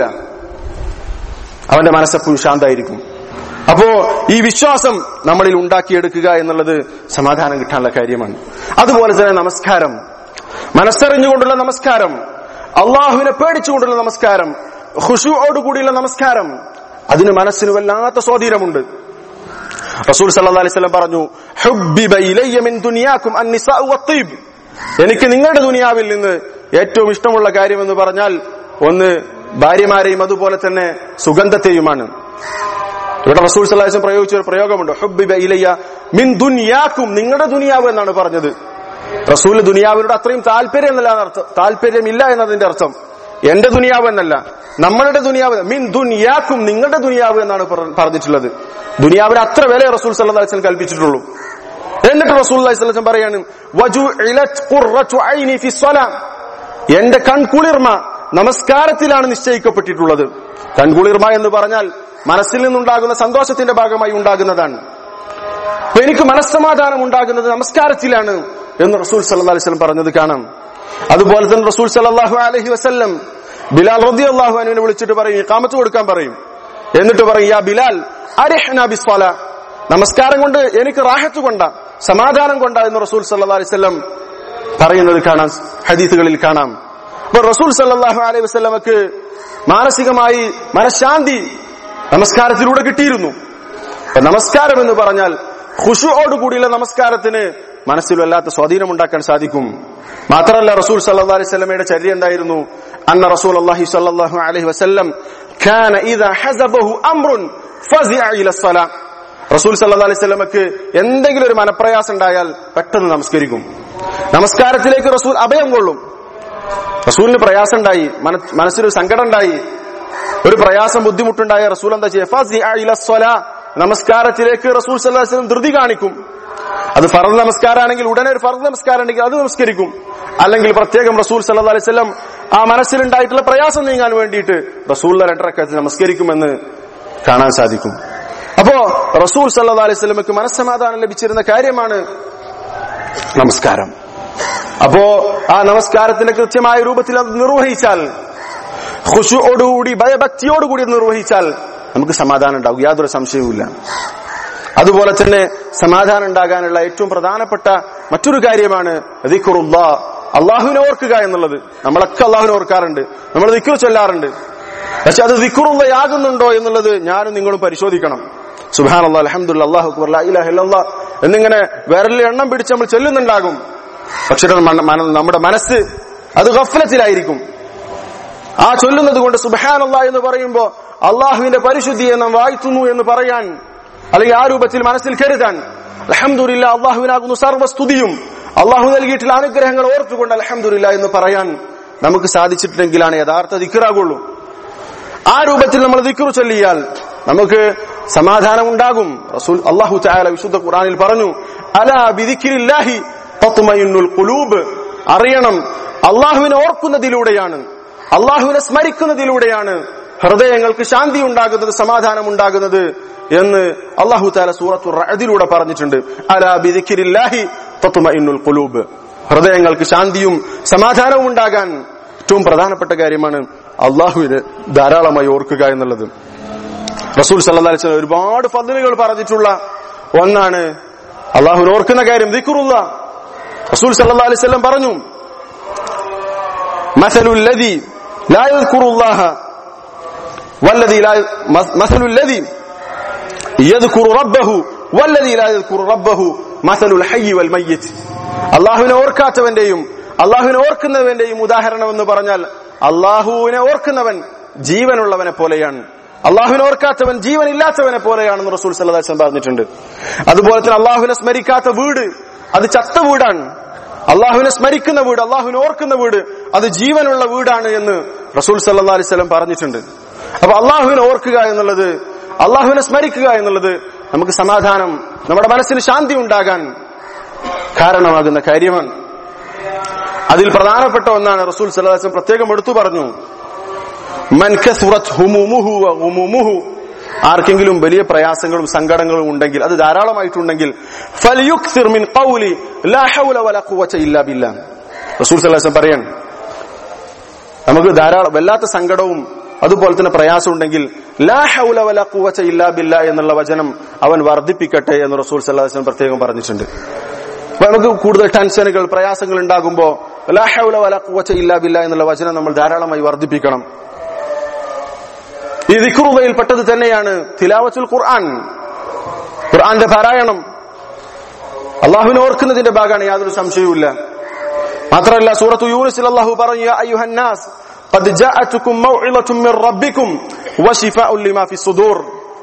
അവന്റെ മനസ്സെപ്പോഴും ശാന്തായിരിക്കും അപ്പോ ഈ വിശ്വാസം നമ്മളിൽ ഉണ്ടാക്കിയെടുക്കുക എന്നുള്ളത് സമാധാനം കിട്ടാനുള്ള കാര്യമാണ് അതുപോലെ തന്നെ നമസ്കാരം മനസ്സറിഞ്ഞുകൊണ്ടുള്ള നമസ്കാരം അള്ളാഹുവിനെ പേടിച്ചുകൊണ്ടുള്ള നമസ്കാരം ഖുഷുവോടുകൂടിയുള്ള നമസ്കാരം അതിന് മനസ്സിന് വല്ലാത്ത സ്വാധീനമുണ്ട് റസൂൽ സല്ലല്ലാഹു അലൈഹി വസല്ലം പറഞ്ഞു ഹുബ്ബിബ ഇലയ്യ മിൻ ദുനിയാകും അന്നിസാഉ വത്തീബ് എനിക്ക് നിങ്ങളുടെ ദുനിയാവിൽ നിന്ന് ഏറ്റവും ഇഷ്ടമുള്ള കാര്യം എന്ന് പറഞ്ഞാൽ ഒന്ന് ഭാര്യമാരെയും അതുപോലെ തന്നെ സുഗന്ധത്തെയുമാണ് ഇവിടെ റസൂൽ സല്ലല്ലാഹു അലൈഹി വസല്ലം പ്രയോഗിച്ച ഒരു പ്രയോഗമുണ്ട് ഹുബ്ബിബ ഇലയ്യ മിൻ ദുനിയാക്കും നിങ്ങളുടെ ദുനിയാവ് എന്നാണ് പറഞ്ഞത് റസൂൽ ദുനിയാവിനോട് അത്രയും താല്പര്യം എന്നല്ല അർത്ഥം താല്പര്യമില്ല എന്നതിന്റെ അർത്ഥം എന്റെ ദുനിയാവ് എന്നല്ല നമ്മളുടെ ദുനിയാവ് മിൻ ദുനിയാക്കും നിങ്ങളുടെ ദുനിയാവ് എന്നാണ് പറ- പറഞ്ഞിട്ടുള്ളത് ദുനിയാവിന് അത്ര വില റസൂൽ സല്ലല്ലാഹു അലൈഹി വസല്ലം കൽപ്പിച്ചിട്ടുള്ളൂ എന്നിട്ട് റസൂൽ അലൈഹി വസല്ലം പറയാണ് വജുഇലത് ഖുർറതു ഐനി ഫി സ്വലാ എന്റെ കൺകുളിർമ നമസ്കാരത്തിലാണ് നിശ്ചയിക്കപ്പെട്ടിട്ടുള്ളത് കൺകുളിർമ എന്ന് പറഞ്ഞാൽ മനസ്സിൽ നിന്നുണ്ടാകുന്ന സന്തോഷത്തിന്റെ ഭാഗമായി ഉണ്ടാകുന്നതാണ് അപ്പൊ എനിക്ക് മനസ്സമാധാനം ഉണ്ടാകുന്നത് നമസ്കാരത്തിലാണ് എന്ന് റസൂൽ സല്ലല്ലാഹു അലൈഹി വസല്ലം പറഞ്ഞത് കാണാം അതുപോലെ തന്നെ റസൂൽ സല്ലല്ലാഹു അലൈഹി വസല്ലം ബിലാൽ റളിയല്ലാഹു അൻഹുവിനെ വിളിച്ചിട്ട് പറയും ഇഖാമത്ത് കൊടുക്കാൻ പറയും എന്നിട്ട് പറയും യാ ബിലാൽ അരിഹ്ന ബിസ്വല നമസ്കാരം കൊണ്ട് എനിക്ക് റാഹത്ത് കൊണ്ട സമാധാനം കൊണ്ട എന്ന് റസൂൽ സല്ലല്ലാഹു അലൈഹി വസല്ലം പറയുന്നത് കാണാം ഹദീസുകളിൽ കാണാം അപ്പൊ റസൂൽ സല്ലല്ലാഹു അലൈഹി വസല്ലമക്ക് മാനസികമായി മനഃശാന്തി നമസ്കാരത്തിലൂടെ കിട്ടിയിരുന്നു അപ്പൊ നമസ്കാരം എന്ന് പറഞ്ഞാൽ ഖുഷുവോടുകൂടിയുള്ള നമസ്കാരത്തിന് മനസ്സിൽ വല്ലാത്ത സ്വാധീനം ഉണ്ടാക്കാൻ സാധിക്കും മാത്രമല്ല റസൂൽ സല്ലല്ലാഹു അലൈഹി വസല്ലമയുടെ ചര്യ എന്തായിരുന്നു അന്ന റസൂൽ അള്ളാഹി സല്ലല്ലാഹു അലൈഹി വസല്ലം കാന ഇദാ ഹസബഹു അംറുൻ ഫസിഅ ഇല സ്വലാ റസൂൽ സല്ലല്ലാഹു അലൈഹി വസല്ലമക്ക് എന്തെങ്കിലും ഒരു മനപ്രയാസം ഉണ്ടായാൽ പെട്ടെന്ന് നമസ്കരിക്കും നമസ്കാരത്തിലേക്ക് റസൂൽ അഭയം കൊള്ളും റസൂലിന് പ്രയാസം ഉണ്ടായി മന- മനസ്സിലൊരു സങ്കടം ഉണ്ടായി ഒരു പ്രയാസം ബുദ്ധിമുട്ടുണ്ടായ റസൂൽ എന്താ ചെയ്യുക ഫസിഅ ഇല സ്വലാ നമസ്കാരത്തിലേക്ക് റസൂൽ സല്ലല്ലാഹു അലൈഹി വസല്ലം ധൃതി കാണിക്കും അത് ഫർദ് നമസ്കാരമാണെങ്കിൽ ഉടനെ ഒരു ഫർദ് നമസ്കാരം ഉണ്ടെങ്കിൽ അത് നമസ്കരിക്കും അല്ലെങ്കിൽ പ്രത്യേകം റസൂൽ സല്ലല്ലാഹു അലൈഹി വസല്ലം ആ മനസ്സിലുണ്ടായിട്ടുള്ള പ്രയാസം നീങ്ങാൻ വേണ്ടിയിട്ട് റസൂൽ രണ്ടരക്കത്ത് നമസ്കരിക്കുമെന്ന് കാണാൻ സാധിക്കും അപ്പോ റസൂൽ സല്ലല്ലാഹു അലൈഹി വസല്ലമക്ക് മനസ്സമാധാനം ലഭിച്ചിരുന്ന കാര്യമാണ് നമസ്കാരം അപ്പോ ആ നമസ്കാരത്തിന്റെ കൃത്യമായ രൂപത്തിൽ അത് നിർവഹിച്ചാൽ ഖുശുവോടുകൂടി ഭയഭക്തിയോടുകൂടി അത് നിർവഹിച്ചാൽ നമുക്ക് സമാധാനം ഉണ്ടാകും യാതൊരു സംശയവുമില്ല അതുപോലെ തന്നെ സമാധാനം ഉണ്ടാകാനുള്ള ഏറ്റവും പ്രധാനപ്പെട്ട മറ്റൊരു കാര്യമാണ് ദിക്റുല്ലാ അള്ളാഹുവിനെ ഓർക്കുക എന്നുള്ളത് നമ്മളൊക്കെ അള്ളാഹുവിനെ ഓർക്കാറുണ്ട് നമ്മൾ ദിക്ർ ചൊല്ലാറുണ്ട് പക്ഷെ അത് ദിക്റുള്ളയാകുന്നുണ്ടോ എന്നുള്ളത് ഞാനും നിങ്ങളും പരിശോധിക്കണം സുബാൻ അള്ളാഹ് അലഹമുല്ല അള്ളാഹു അക്ബർ, ലാ ഇലാഹ ഇല്ലല്ലാഹ് എന്നിങ്ങനെ വിരലിൽ എണ്ണം പിടിച്ച് നമ്മൾ ചെല്ലുന്നുണ്ടാകും പക്ഷെ അത് മന- മന- നമ്മുടെ മനസ്സ് അത് ഗഫലത്തിലായിരിക്കും ആ ചൊല്ലുന്നത് കൊണ്ട് സുബഹാനല്ല എന്ന് പറയുമ്പോ അള്ളാഹുവിന്റെ പരിശുദ്ധിയെ നാം വായിത്തുന്നു എന്ന് പറയാൻ അല്ലെങ്കിൽ ആ രൂപത്തിൽ മനസ്സിൽ കരുതാൻ അലഹമുല്ല അള്ളാഹുവിനാകുന്നു സർവ്വസ്തുതിയും അള്ളാഹു നൽകിയിട്ടുള്ള അനുഗ്രഹങ്ങൾ ഓർത്തുകൊണ്ട് അലഹമുല്ല എന്ന് പറയാൻ നമുക്ക് സാധിച്ചിട്ടുണ്ടെങ്കിലാണ് യഥാർത്ഥ ദിക്കറാകുള്ളൂ ആ രൂപത്തിൽ നമ്മൾ ദിക്കറു ചൊല്ലിയാൽ നമുക്ക് സമാധാനം ഉണ്ടാകും റസൂൽ അള്ളാഹു ചായാല വിശുദ്ധ ഖുറാനിൽ പറഞ്ഞു അലാ ബിദിക്രില്ലാഹി തത്മയിന്നുൽ ഖുലൂബ് അറിയണം അള്ളാഹുവിനെ ഓർക്കുന്നതിലൂടെയാണ് അള്ളാഹുവിനെ സ്മരിക്കുന്നതിലൂടെയാണ് ഹൃദയങ്ങൾക്ക് ശാന്തി ഉണ്ടാകുന്നത് സമാധാനം ഉണ്ടാകുന്നത് എന്ന് അള്ളാഹു താല സൂറത്തു റഅദിലൂടെ പറഞ്ഞിട്ടുണ്ട് അലാ ബിദിക്രില്ലാഹി തത്മയിന്നുൽ ഖുലൂബ് ഹൃദയങ്ങൾക്ക് ശാന്തിയും സമാധാനവും ഉണ്ടാകാൻ ഏറ്റവും പ്രധാനപ്പെട്ട കാര്യമാണ് അള്ളാഹുവിനെ ധാരാളമായി ഓർക്കുക എന്നുള്ളത് റസൂൽ സല്ലല്ലാഹു അലൈഹി വസല്ലം ഒരുപാട് ഫضലുകൾ പറഞ്ഞിട്ടുള്ള ഒന്നാണ് അള്ളാഹുവിനെ ഓർക്കുന്ന കാര്യം ദിക്റുള്ള റസൂൽ സല്ലല്ലാഹു അലൈഹി വസല്ലം പറഞ്ഞു مثل الذي لا يذكر الله والذي لا مثل الذي يذكر ربه والذي لا يذكر ربه مثل الحي والميت അള്ളാഹുവിനെ ഓർക്കാത്തവന്റെയും അള്ളാഹുവിനെ ഓർക്കുന്നവന്റെയും ഉദാഹരണം എന്ന് പറഞ്ഞാൽ അള്ളാഹുവിനെ ഓർക്കുന്നവൻ ജീവനുള്ളവനെ പോലെയാണ് അള്ളാഹുവിനെ ഓർക്കാത്തവൻ ജീവൻ ഇല്ലാത്തവനെ പോലെയാണെന്ന് റസൂൽ സല്ലാസ്ലം പറഞ്ഞിട്ടുണ്ട് അതുപോലെ തന്നെ അള്ളാഹുവിനെ സ്മരിക്കാത്ത വീട് അത് ചത്ത വീടാണ് അള്ളാഹുവിനെ സ്മരിക്കുന്ന വീട് അള്ളാഹുവിനെ ഓർക്കുന്ന വീട് അത് ജീവനുള്ള വീടാണ് എന്ന് റസൂൽ സല്ലാ അലൈവല്ലം പറഞ്ഞിട്ടുണ്ട് അപ്പൊ അള്ളാഹുവിനെ ഓർക്കുക എന്നുള്ളത് അള്ളാഹുവിനെ സ്മരിക്കുക എന്നുള്ളത് നമുക്ക് സമാധാനം നമ്മുടെ മനസ്സിന് ശാന്തി ഉണ്ടാകാൻ കാരണമാകുന്ന കാര്യമാണ് അതിൽ പ്രധാനപ്പെട്ട ഒന്നാണ് റസൂൽ സല്ലാസ്ലം പ്രത്യേകം എടുത്തു പറഞ്ഞു മൻ കസുറത്ത് ഹുമുമുഹു വ ഗുമുമുഹു ആർക്കെങ്കിലും വലിയ പ്രയാസങ്ങളും സങ്കടങ്ങളും ഉണ്ടെങ്കിൽ അത് ധാരാളമായിട്ടുണ്ടെങ്കിൽ ഫൽയുക്സിർ മിൻ ഖൗലി ലാ ഹൗല വലാ ഖുവത ഇല്ലാ ബില്ലാ റസൂൽ സല്ലല്ലാഹു അലൈഹി പറയാണ് നമുക്ക് ധാരാളം വല്ലാത്ത സങ്കടവും അതുപോലെ തന്നെ പ്രയാസം ഉണ്ടെങ്കിൽ ലാ ഹൗല വലാ ഖുവത ഇല്ലാ ബില്ലാ എന്നുള്ള വചനം അവൻ വർദ്ധിപ്പിക്കട്ടെ എന്ന് റസൂൽ സല്ലല്ലാഹു അലൈഹി പ്രത്യേകം പറഞ്ഞിട്ടുണ്ട് അപ്പൊ നമുക്ക് കൂടുതൽ ടെൻഷനുകൾ പ്രയാസങ്ങൾ ഉണ്ടാകുമ്പോൾ ലാ ഹൗല വലാ ഖുവത ഇല്ലാ ബില്ലാ എന്നുള്ള വചനം നമ്മൾ ധാരാളമായി വർദ്ധിപ്പിക്കണം ഈ ദിക്റുബയിൽ പെട്ടത് തന്നെയാണ് തിലാവത്തുൽ ഖുർആൻ ഖുർആന്റെ പാരായണം അള്ളാഹുവിനെ ഓർക്കുന്നതിന്റെ ഭാഗമാണ് യാതൊരു സംശയവുമില്ല മാത്രമല്ല സൂറത്തു യൂനിസിൽ അള്ളാഹു പറഞ്ഞു "യാ അയ്യുഹന്നാസ് قد جاءتكم موعظة من ربكم وشفاء لما في الصدور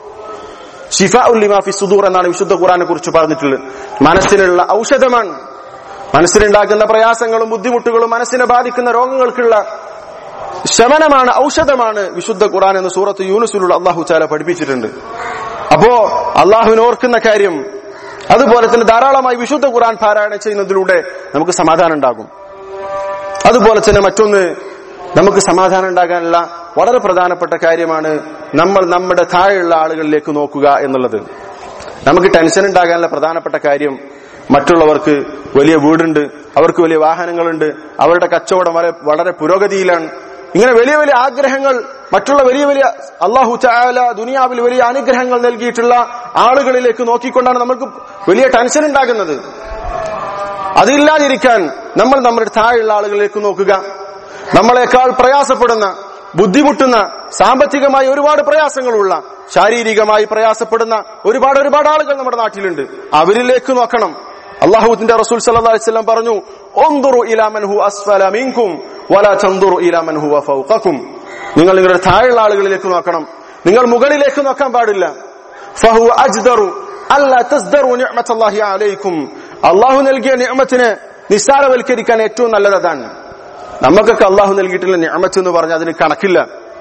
ഷിഫാ ലിമാ ഫി സുദൂർ എന്നാണ് വിശുദ്ധ ഖുറാനെ കുറിച്ച് പറഞ്ഞിട്ടുള്ളത് മനസ്സിനുള്ള ഔഷധമാണ് മനസ്സിനുണ്ടാക്കുന്ന പ്രയാസങ്ങളും ബുദ്ധിമുട്ടുകളും മനസ്സിനെ ബാധിക്കുന്ന രോഗങ്ങൾക്കുള്ള ശമനമാണ് ഔഷധമാണ് വിശുദ്ധ ഖുറാൻ എന്ന് സൂറത്ത് യൂനുസിലുള്ള അള്ളാഹു ചാല പഠിപ്പിച്ചിട്ടുണ്ട് അപ്പോ അള്ളാഹുവിനെ ഓർക്കുന്ന കാര്യം അതുപോലെ തന്നെ ധാരാളമായി വിശുദ്ധ ഖുറാൻ പാരായണം ചെയ്യുന്നതിലൂടെ നമുക്ക് സമാധാനം ഉണ്ടാകും അതുപോലെ തന്നെ മറ്റൊന്ന് നമുക്ക് സമാധാനം ഉണ്ടാകാനുള്ള വളരെ പ്രധാനപ്പെട്ട കാര്യമാണ് നമ്മൾ നമ്മുടെ താഴെയുള്ള ആളുകളിലേക്ക് നോക്കുക എന്നുള്ളത് നമുക്ക് ടെൻഷൻ ഉണ്ടാകാനുള്ള പ്രധാനപ്പെട്ട കാര്യം മറ്റുള്ളവർക്ക് വലിയ വീടുണ്ട് അവർക്ക് വലിയ വാഹനങ്ങളുണ്ട് അവരുടെ കച്ചവടം വളരെ വളരെ പുരോഗതിയിലാണ് ഇങ്ങനെ വലിയ വലിയ ആഗ്രഹങ്ങൾ മറ്റുള്ള വലിയ വലിയ അള്ളാഹു ചായാല ദുനിയാവിൽ വലിയ അനുഗ്രഹങ്ങൾ നൽകിയിട്ടുള്ള ആളുകളിലേക്ക് നോക്കിക്കൊണ്ടാണ് നമുക്ക് വലിയ ടെൻഷൻ ഉണ്ടാകുന്നത് അതില്ലാതിരിക്കാൻ നമ്മൾ നമ്മുടെ താഴെയുള്ള ആളുകളിലേക്ക് നോക്കുക നമ്മളെക്കാൾ പ്രയാസപ്പെടുന്ന ബുദ്ധിമുട്ടുന്ന സാമ്പത്തികമായി ഒരുപാട് പ്രയാസങ്ങളുള്ള ശാരീരികമായി പ്രയാസപ്പെടുന്ന ഒരുപാട് ഒരുപാട് ആളുകൾ നമ്മുടെ നാട്ടിലുണ്ട് അവരിലേക്ക് നോക്കണം അള്ളാഹുത്തിന്റെ റസൂൽ സല്ലല്ലാഹു അലൈഹി വസല്ലം പറഞ്ഞു ഒന്തുറു ഇലാമൻഹു അസ്ഫല മിൻകും വല ചന്തുറു ഇലാമൻഹു ഫൗഖക്കും നിങ്ങൾ നിങ്ങളുടെ താഴെയുള്ള ആളുകളിലേക്ക് നോക്കണം നിങ്ങൾ മുകളിലേക്ക് നോക്കാൻ പാടില്ല ഫഹു അജ്ദറു അല്ല തസ്ദറു നിഅമത്തല്ലാഹി അലൈക്കും അള്ളാഹു നൽകിയ നിഅമത്തിനെ നിസ്സാരവൽക്കരിക്കാൻ ഏറ്റവും നല്ലത് അതാണ് നമുക്കൊക്കെ അള്ളാഹു നൽകിയിട്ടുള്ള നിയമത്ത് എന്ന് പറഞ്ഞാൽ അതിന് കണക്കില്ല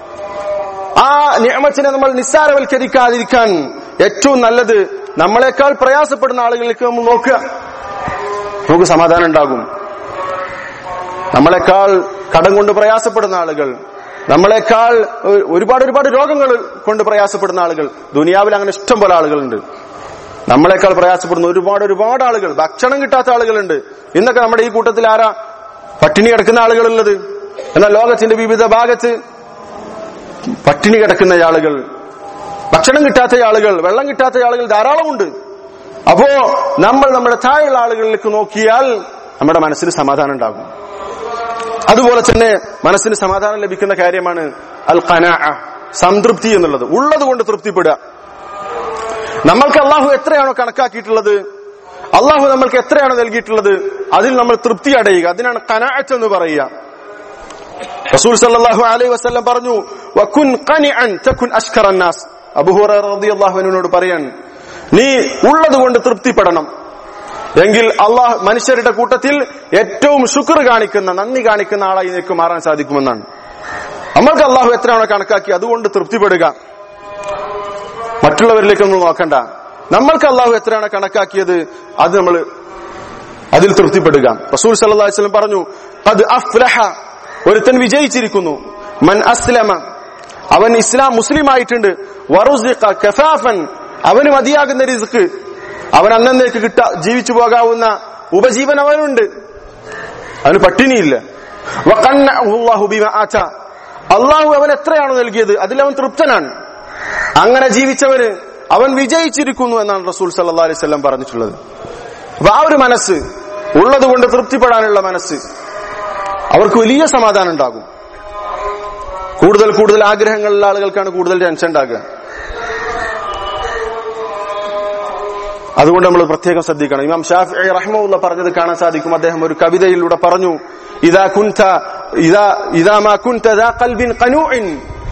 ആ നിയമത്തിനെ നമ്മൾ നിസ്സാരവൽക്കരിക്കാതിരിക്കാൻ ഏറ്റവും നല്ലത് നമ്മളെക്കാൾ പ്രയാസപ്പെടുന്ന ആളുകളിലേക്ക് നമ്മൾ നോക്കുക നമുക്ക് സമാധാനം ഉണ്ടാകും നമ്മളെക്കാൾ കടം കൊണ്ട് പ്രയാസപ്പെടുന്ന ആളുകൾ നമ്മളെക്കാൾ ഒ- ഒരുപാട് ഒരുപാട് രോഗങ്ങൾ കൊണ്ട് പ്രയാസപ്പെടുന്ന ആളുകൾ ദുനിയാവിൽ അങ്ങനെ ഇഷ്ടം പോലെ ആളുകളുണ്ട് നമ്മളെക്കാൾ പ്രയാസപ്പെടുന്ന ഒരുപാട് ഒരുപാട് ആളുകൾ ഭക്ഷണം കിട്ടാത്ത ആളുകളുണ്ട് ഇന്നൊക്കെ നമ്മുടെ ഈ കൂട്ടത്തിൽ ആരാ പട്ടിണി കിടക്കുന്ന ആളുകളുള്ളത് എന്നാൽ ലോകത്തിന്റെ വിവിധ ഭാഗത്ത് പട്ടിണി കിടക്കുന്ന ആളുകൾ ഭക്ഷണം കിട്ടാത്ത ആളുകൾ വെള്ളം കിട്ടാത്ത ആളുകൾ ധാരാളമുണ്ട് അപ്പോ നമ്മൾ നമ്മുടെ താഴെയുള്ള ആളുകളിലേക്ക് നോക്കിയാൽ നമ്മുടെ മനസ്സിന് സമാധാനം ഉണ്ടാകും അതുപോലെ തന്നെ മനസ്സിന് സമാധാനം ലഭിക്കുന്ന കാര്യമാണ് അൽ ഖനാ സംതൃപ്തി എന്നുള്ളത് ഉള്ളത് കൊണ്ട് തൃപ്തിപ്പെടുക നമ്മൾക്ക് അള്ളാഹു എത്രയാണോ കണക്കാക്കിയിട്ടുള്ളത് അള്ളാഹു നമ്മൾക്ക് എത്രയാണോ നൽകിയിട്ടുള്ളത് അതിൽ നമ്മൾ തൃപ്തി അടയുക അതിനാണ് കനാഅത്ത് എന്ന് പറയുക റസൂൽ സല്ലല്ലാഹു അലൈഹി വസല്ലം പറഞ്ഞു വകുൻ ഖനിഅൻ തകുൻ അഷ്കറൻ നാസ് അബൂ ഹുറൈറ റളിയല്ലാഹു അൻഹുവിനോട് പറയാൻ നീ ഉള്ളത് കൊണ്ട് തൃപ്തിപ്പെടണം എങ്കിൽ അള്ളാഹ് മനുഷ്യരുടെ കൂട്ടത്തിൽ ഏറ്റവും ശുക്ർ കാണിക്കുന്ന നന്ദി കാണിക്കുന്ന ആളായി നിനക്ക് മാറാൻ സാധിക്കുമെന്നാണ് നമ്മൾക്ക് അള്ളാഹു എത്രയാണോ കണക്കാക്കി അതുകൊണ്ട് തൃപ്തിപ്പെടുക മറ്റുള്ളവരിലേക്ക് നമ്മൾ നോക്കണ്ട നമ്മൾക്ക് അള്ളാഹു എത്രയാണ് കണക്കാക്കിയത് അത് നമ്മൾ അതിൽ തൃപ്തിപ്പെടുക റസൂൽ സല്ലല്ലാഹു അലൈഹി വസല്ലം പറഞ്ഞു അത് അഫ്ലഹ ഒരുത്തൻ വിജയിച്ചിരിക്കുന്നു മൻ അസ്ലമ അവൻ ഇസ്ലാം മുസ്ലിം ആയിട്ടുണ്ട് വറുസിഖ കഫാഫൻ അവന് മതിയാകുന്ന റിസ്ക് അവൻ അന്നേക്ക് കിട്ട ജീവിച്ചു പോകാവുന്ന ഉപജീവൻ അവനുണ്ട് അവന് പട്ടിണിയില്ല വഖന്നഅഹു അല്ലാഹു ബിമാ ആത. അള്ളാഹു അവൻ എത്രയാണോ നൽകിയത് അതിൽ അവൻ തൃപ്തനാണ് അങ്ങനെ ജീവിച്ചവന് അവൻ വിജയിച്ചിരിക്കുന്നു എന്നാണ് റസൂൽ സല്ലല്ലാഹു അലൈഹി വസല്ലം പറഞ്ഞിട്ടുള്ളത് അപ്പൊ ആ ഒരു മനസ്സ് ഉള്ളത് കൊണ്ട് തൃപ്തിപ്പെടാനുള്ള മനസ്സ് അവർക്ക് വലിയ സമാധാനം ഉണ്ടാകും കൂടുതൽ കൂടുതൽ ആഗ്രഹങ്ങളുള്ള ആളുകൾക്കാണ് കൂടുതൽ ടെൻഷൻ ഉണ്ടാകുക അതുകൊണ്ട് നമ്മൾ പ്രത്യേകം ശ്രദ്ധിക്കണം ഇമാം ഷാഫി റഹ്മുള്ള പറഞ്ഞത് കാണാൻ സാധിക്കും അദ്ദേഹം ഒരു കവിതയിലൂടെ പറഞ്ഞു ഇതാ കുൻത ഇതാ ഇതാ മാ കുൻത ദാ ഖൽബിൻ ഖനൂഇൻ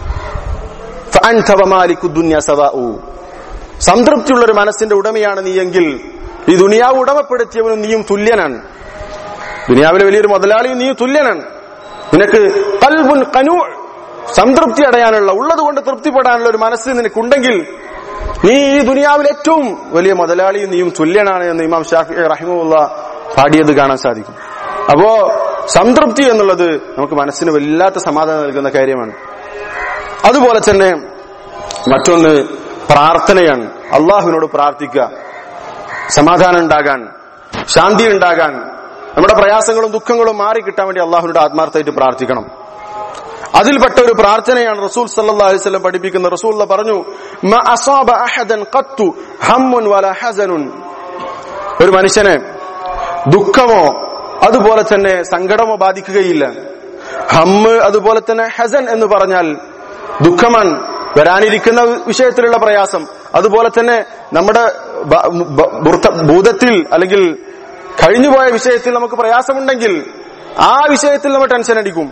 ഫഅൻത വമാലിക്കു ദുനിയ സവാഉ സംതൃപ്തിയുള്ള ഒരു മനസ്സിന്റെ ഉടമയാണ് നീയെങ്കിൽ ഈ ദുനിയാവ് ഉടമപ്പെടുത്തിയവനും നീയും തുല്യനാണ് ദുനിയാവിലെ വലിയൊരു മുതലാളിയും നീയും തുല്യനാണ് നിനക്ക് കൽബുൻ കനു സംതൃപ്തി അടയാനുള്ള ഉള്ളത് കൊണ്ട് തൃപ്തിപ്പെടാനുള്ള ഒരു മനസ്സ് നിനക്കുണ്ടെങ്കിൽ നീ ഈ ദുനിയാവിൽ ഏറ്റവും വലിയ മുതലാളിയും നീയും തുല്യനാണ് എന്ന് ഇമാം ഷാഫി റഹിമുള്ള പാടിയത് കാണാൻ സാധിക്കും അപ്പോ സംതൃപ്തി എന്നുള്ളത് നമുക്ക് മനസ്സിന് വല്ലാത്ത സമാധാനം നൽകുന്ന കാര്യമാണ് അതുപോലെ തന്നെ മറ്റൊന്ന് പ്രാർത്ഥനയാണ് അള്ളാഹുവിനോട് പ്രാർത്ഥിക്കുക സമാധാനം ഉണ്ടാകാൻ ശാന്തി ഉണ്ടാകാൻ നമ്മുടെ പ്രയാസങ്ങളും ദുഃഖങ്ങളും മാറി കിട്ടാൻ വേണ്ടി അള്ളാഹുവിനോട് ആത്മാർത്ഥമായിട്ട് പ്രാർത്ഥിക്കണം അതിൽപ്പെട്ട ഒരു പ്രാർത്ഥനയാണ് റസൂൽ സല്ലല്ലാഹു അലൈഹി വസല്ലം പഠിപ്പിക്കുന്ന റസൂൽ പറഞ്ഞു മ അസാബ അഹദൻ ഖത്തു ഹമ്മുൻ വല ഹസനുൻ ഒരു മനുഷ്യനെ ദുഃഖമോ അതുപോലെ തന്നെ സങ്കടമോ ബാധിക്കുകയില്ല ഹമ്മ് അതുപോലെ തന്നെ ഹസൻ എന്ന് പറഞ്ഞാൽ ദുഃഖമാണ് വരാനിരിക്കുന്ന വിഷയത്തിലുള്ള പ്രയാസം അതുപോലെ തന്നെ നമ്മുടെ ബ- ബ- ഭൂത- ഭൂതത്തിൽ അല്ലെങ്കിൽ കഴിഞ്ഞുപോയ വിഷയത്തിൽ നമുക്ക് പ്രയാസമുണ്ടെങ്കിൽ ആ വിഷയത്തിൽ നമ്മൾ ടെൻഷൻ അടിക്കും